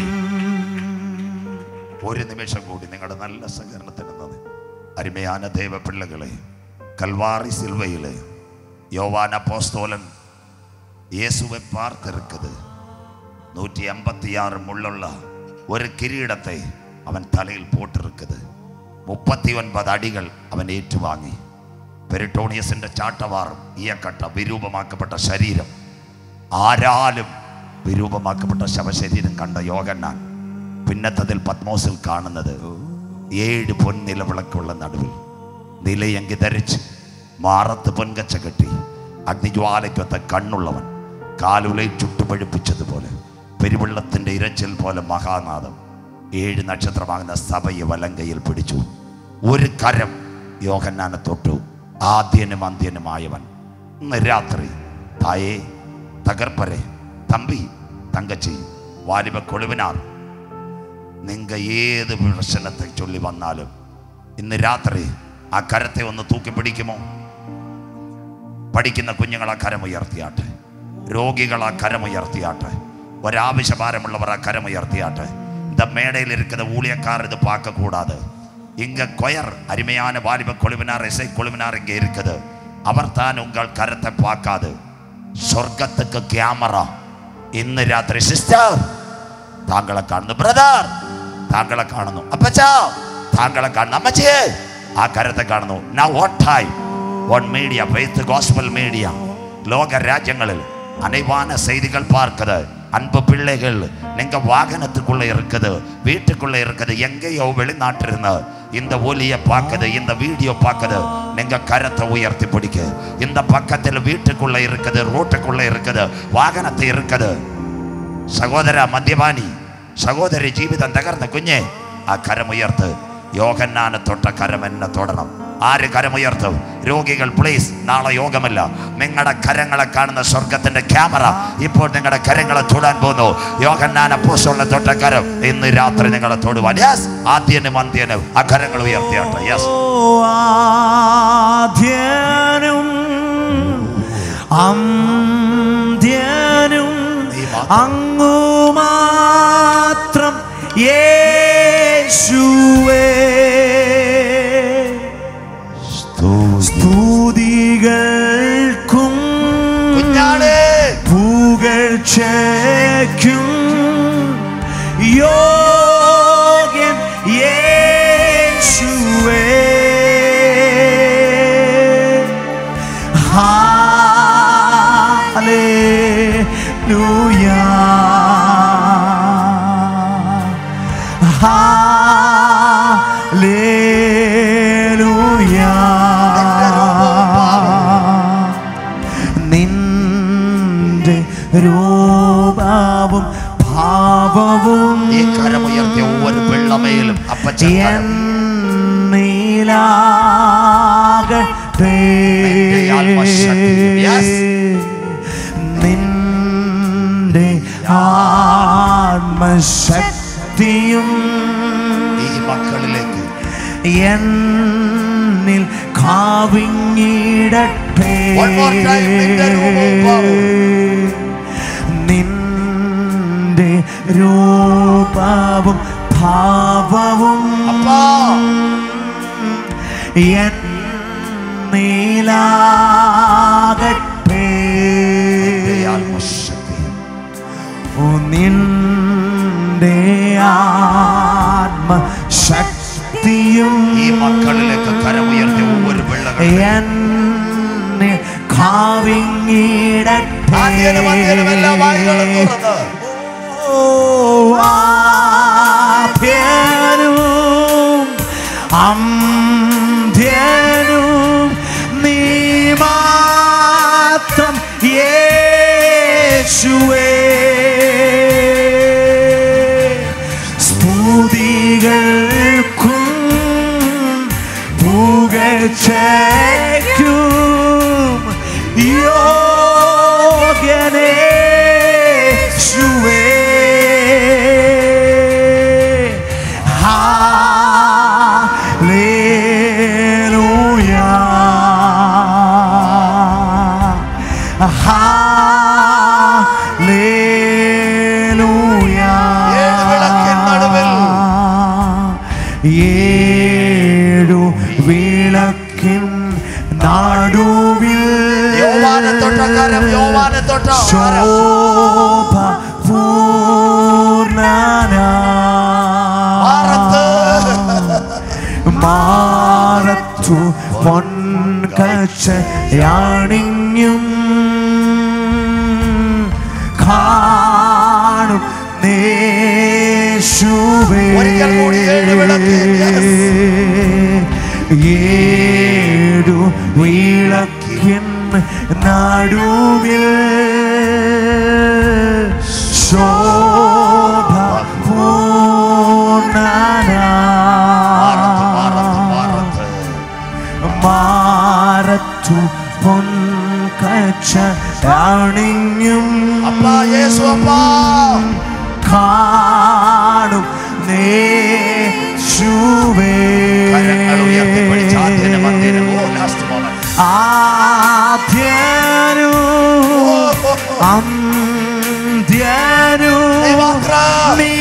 ഒരു നിമിഷം കൂടി നിങ്ങളുടെ നല്ല സഹകരണത്തിന് നന്ദി അരുമയാന ദൈവപിള്ളകളെ കൽവാറി സിൽവയിലെ യോവാന പോസ്തോലൻ യേസുവെ പാർത്തിருக்குது നൂറ്റി അമ്പത്തിയാറ് മുള്ളുള്ള ഒരു കിരീടത്തെ അവൻ തലയിൽ പോട്ടിருக்குது മുപ്പത്തി ഒൻപത് അടികൾ അവൻ ഏറ്റുവാങ്ങി പെരിട്ടോണിയസിന്റെ ചാട്ടവാറും ഈയക്കട്ട വിരൂപമാക്കപ്പെട്ട ശരീരം ആരാലും വിരൂപമാക്കപ്പെട്ട ശവശരീരം കണ്ട യോഗന്നാൻ പിന്നത്തതിൽ പത്മോസിൽ കാണുന്നത് ഏഴ് പൊൻനിലവിളക്കുള്ള നടുവിൽ നിലയങ്കി ധരിച്ച് മാറത്ത് പൊൻകച്ച കെട്ടി അഗ്നിജ്വാലയ്ക്കൊത്ത കണ്ണുള്ളവൻ കാലുലൈ ചുട്ടുപഴുപ്പിച്ചതുപോലെ പെരുവെള്ളത്തിൻ്റെ ഇരച്ചിൽ പോലെ മഹാനാദം ഏഴ് നക്ഷത്രമാകുന്ന സഭയെ വലങ്കയിൽ പിടിച്ചു ഒരു കരം യോഹന്നാനെ തൊട്ടു ആദ്യനും അന്ത്യനുമായവൻ ഇന്ന് രാത്രി തായേ തകർപ്പരെ തമ്പി തങ്കച്ചി വാലിബ കൊളുവിനാർ നിങ്ങ ഏത് പ്രശ്നത്തെ ചൊല്ലി വന്നാലും ഇന്ന് രാത്രി ആ കരത്തെ ഒന്ന് തൂക്കി പിടിക്കുമോ പഠിക്കുന്ന കുഞ്ഞുങ്ങൾ ആ കരമുയർത്തിയാട്ടെ രോഗികൾ ആ കരമുയർത്തിയാട്ടെ ഒരാവശ്യഭാരമുള്ളവർ ആ കരമുയർത്തിയാട്ടെ இந்த மேடையில் இருக்கிற ஊழியக்காரர் இது பார்க்க கூடாது இங்க கொயர் அருமையான வாலிப கொழுவினார் இசை கொழுவினார் இங்க இருக்குது அவர் தான் உங்கள் கரத்தை பார்க்காது സ്വർഗത്തേക്ക് ക്യാമറ ഇന്ന് രാത്രി സിസ്റ്റർ താങ്കളെ കാണുന്നു ബ്രദർ താങ്കളെ കാണുന്നു അപ്പച്ചാ താങ്കളെ കാണുന്നു അമ്മച്ചിയെ ആ കരത്തെ കാണുന്നു now on time on media faith gospel media ലോക രാജ്യങ്ങളിൽ அனைவான செய்திகள் பார்க்குது அன்பு பிள்ளைகள் நீங்க வாகனத்துக்குள்ள இருக்குது வீட்டுக்குள்ள இருக்குது எங்கேயோ வெளிநாட்டிலிருந்து இந்த ஒலியை பார்க்குது இந்த வீடியோ பார்க்குது நீங்க கரத்தை உயர்த்தி பிடிக்க இந்த பக்கத்தில் வீட்டுக்குள்ள இருக்குது ரோட்டுக்குள்ள இருக்குது വാഹനത്തിൽ இருக்குது സഹോദര മദ്യപാനി സഹോദരി ജീവിതം തകർന്ന കുഞ്ഞെ ആ കരമുയർത്ത് യോഗന്നാനെ തൊട്ട കരം എന്നെ തൊടണം ആര് കരമുയർത്തും രോഗികൾ പ്ലീസ് നാളെ യോഗമല്ല നിങ്ങളുടെ കരങ്ങളെ കാണുന്ന സ്വർഗത്തിന്റെ ക്യാമറ ഇപ്പോൾ നിങ്ങളുടെ കരങ്ങളെ തൊടാൻ പോകുന്നു യോഗന്നാന പൂസുള്ള തൊട്ട കരം ഇന്ന് രാത്രി നിങ്ങളെ തൊടുവാൻ യെസ് ആദ്യനും അന്ത്യനും ആ കരങ്ങൾ ഉയർത്തിയാട്ടെ യെസ് ആദ്യനും അന്ത്യനും നീ മാത്രം. അങ്ങു മാത്രം യേശുവേ സ്തുതികൾക്കും കുഞ്ഞാളേ പുകഴ്ചയ്ക്കും യോഗ്യൻ യേശുവേ ഹല്ലേലൂയ ഹല്ലേലൂയ നിന്റെ രൂപവും ഭാവവും ഈ കരമുയർത്തിയ ഒവ്വൊരു പിള്ളമയിലും അപ്പച്ചൻ കരം എന്നിലാകട്ടെ നിന്റെ ആത്മശക്തിയും. Yes. നിന്റെ ആത്മശക്തിയും ഈ മക്കളിലേക്ക് എന്നിൽ കാവിങ്ങിടട്ടെ One more time, നിന്റെ രൂപവും നിന്റെ രൂപവും ഭാവവും അപ്പാ എന്നിലാകട്ടെ നിന്റെ ആത്മശക്തിയും ഓ നിന്റെ ആത്മശക്തിയും ഈ മക്കളിലേക്ക് കരമുയർത്തിയ ഒവ്വൊരു പിള്ളകളും എന്നെ കാവിങ്ങിടട്ടെ ആദ്യനും അന്ത്യനും എല്ലാ വായുകളും തുറന്ന് ഓ, ആദ്യനും അന്ത്യനും നീ മാത്രം യേശുവേ സ്തുതികൾക്കും പുകഴ്ചയ്ക്കും യോഗ്യനേശുവേ ഹല്ലേലൂയ ഹല്ലേലൂയ ഏഴ് വിളക്കിൻ നടുവിൽ. ഏഴു വിളക്കിൻ നടുവിൽ യോവാനെ തൊട്ട കരം യോവാനെ തൊട്ട കരം ശോഭ പൂർണ്ണന മാറത്ത്. മാറത്തു പൊൻകച്ചയാണിഞ്ഞും കാണും നേശുവേ ഒരിക്കൽ കൂടി ഏഴ് വിളക്ക്. Yes. ഏഴു വിളക്കിൻ നടുവിൽ ശോഭ പൂർണ്ണന മാറത്ത് മാറത്ത് മാറത്ത് മാറത്തു പൊൻകച്ച അണിഞ്ഞും അപ്പാ യേശു അപ്പാ കാണും നേശുവേ കരങ്ങൾ ഉയർത്തിപ്പിടിച്ച് ആദ്യനും അന്ത്യനും ഓ ലാസ്റ്റ് മോമെന്റ് ആദ്യനു അന്ത്യനു നീ മാത്രം. നീ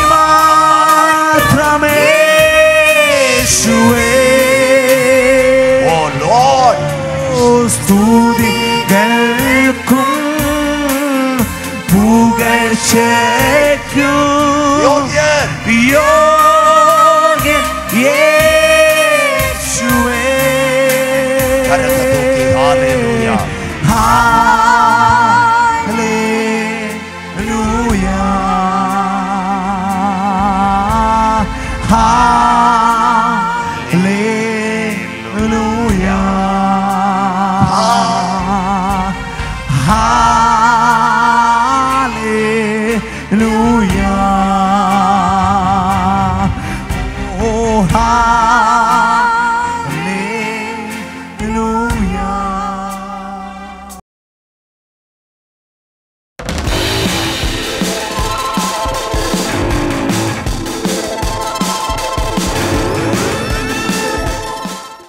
മാത്രമേ യേശുവേ ഓ ലോർഡ് സ്തു ചേർക്കും യോഗ്യൻ യോഗ്യൻ യേശുവേ കരത്തെ തൂക്കി. ഹല്ലേലൂയ. ഹാലേലൂയ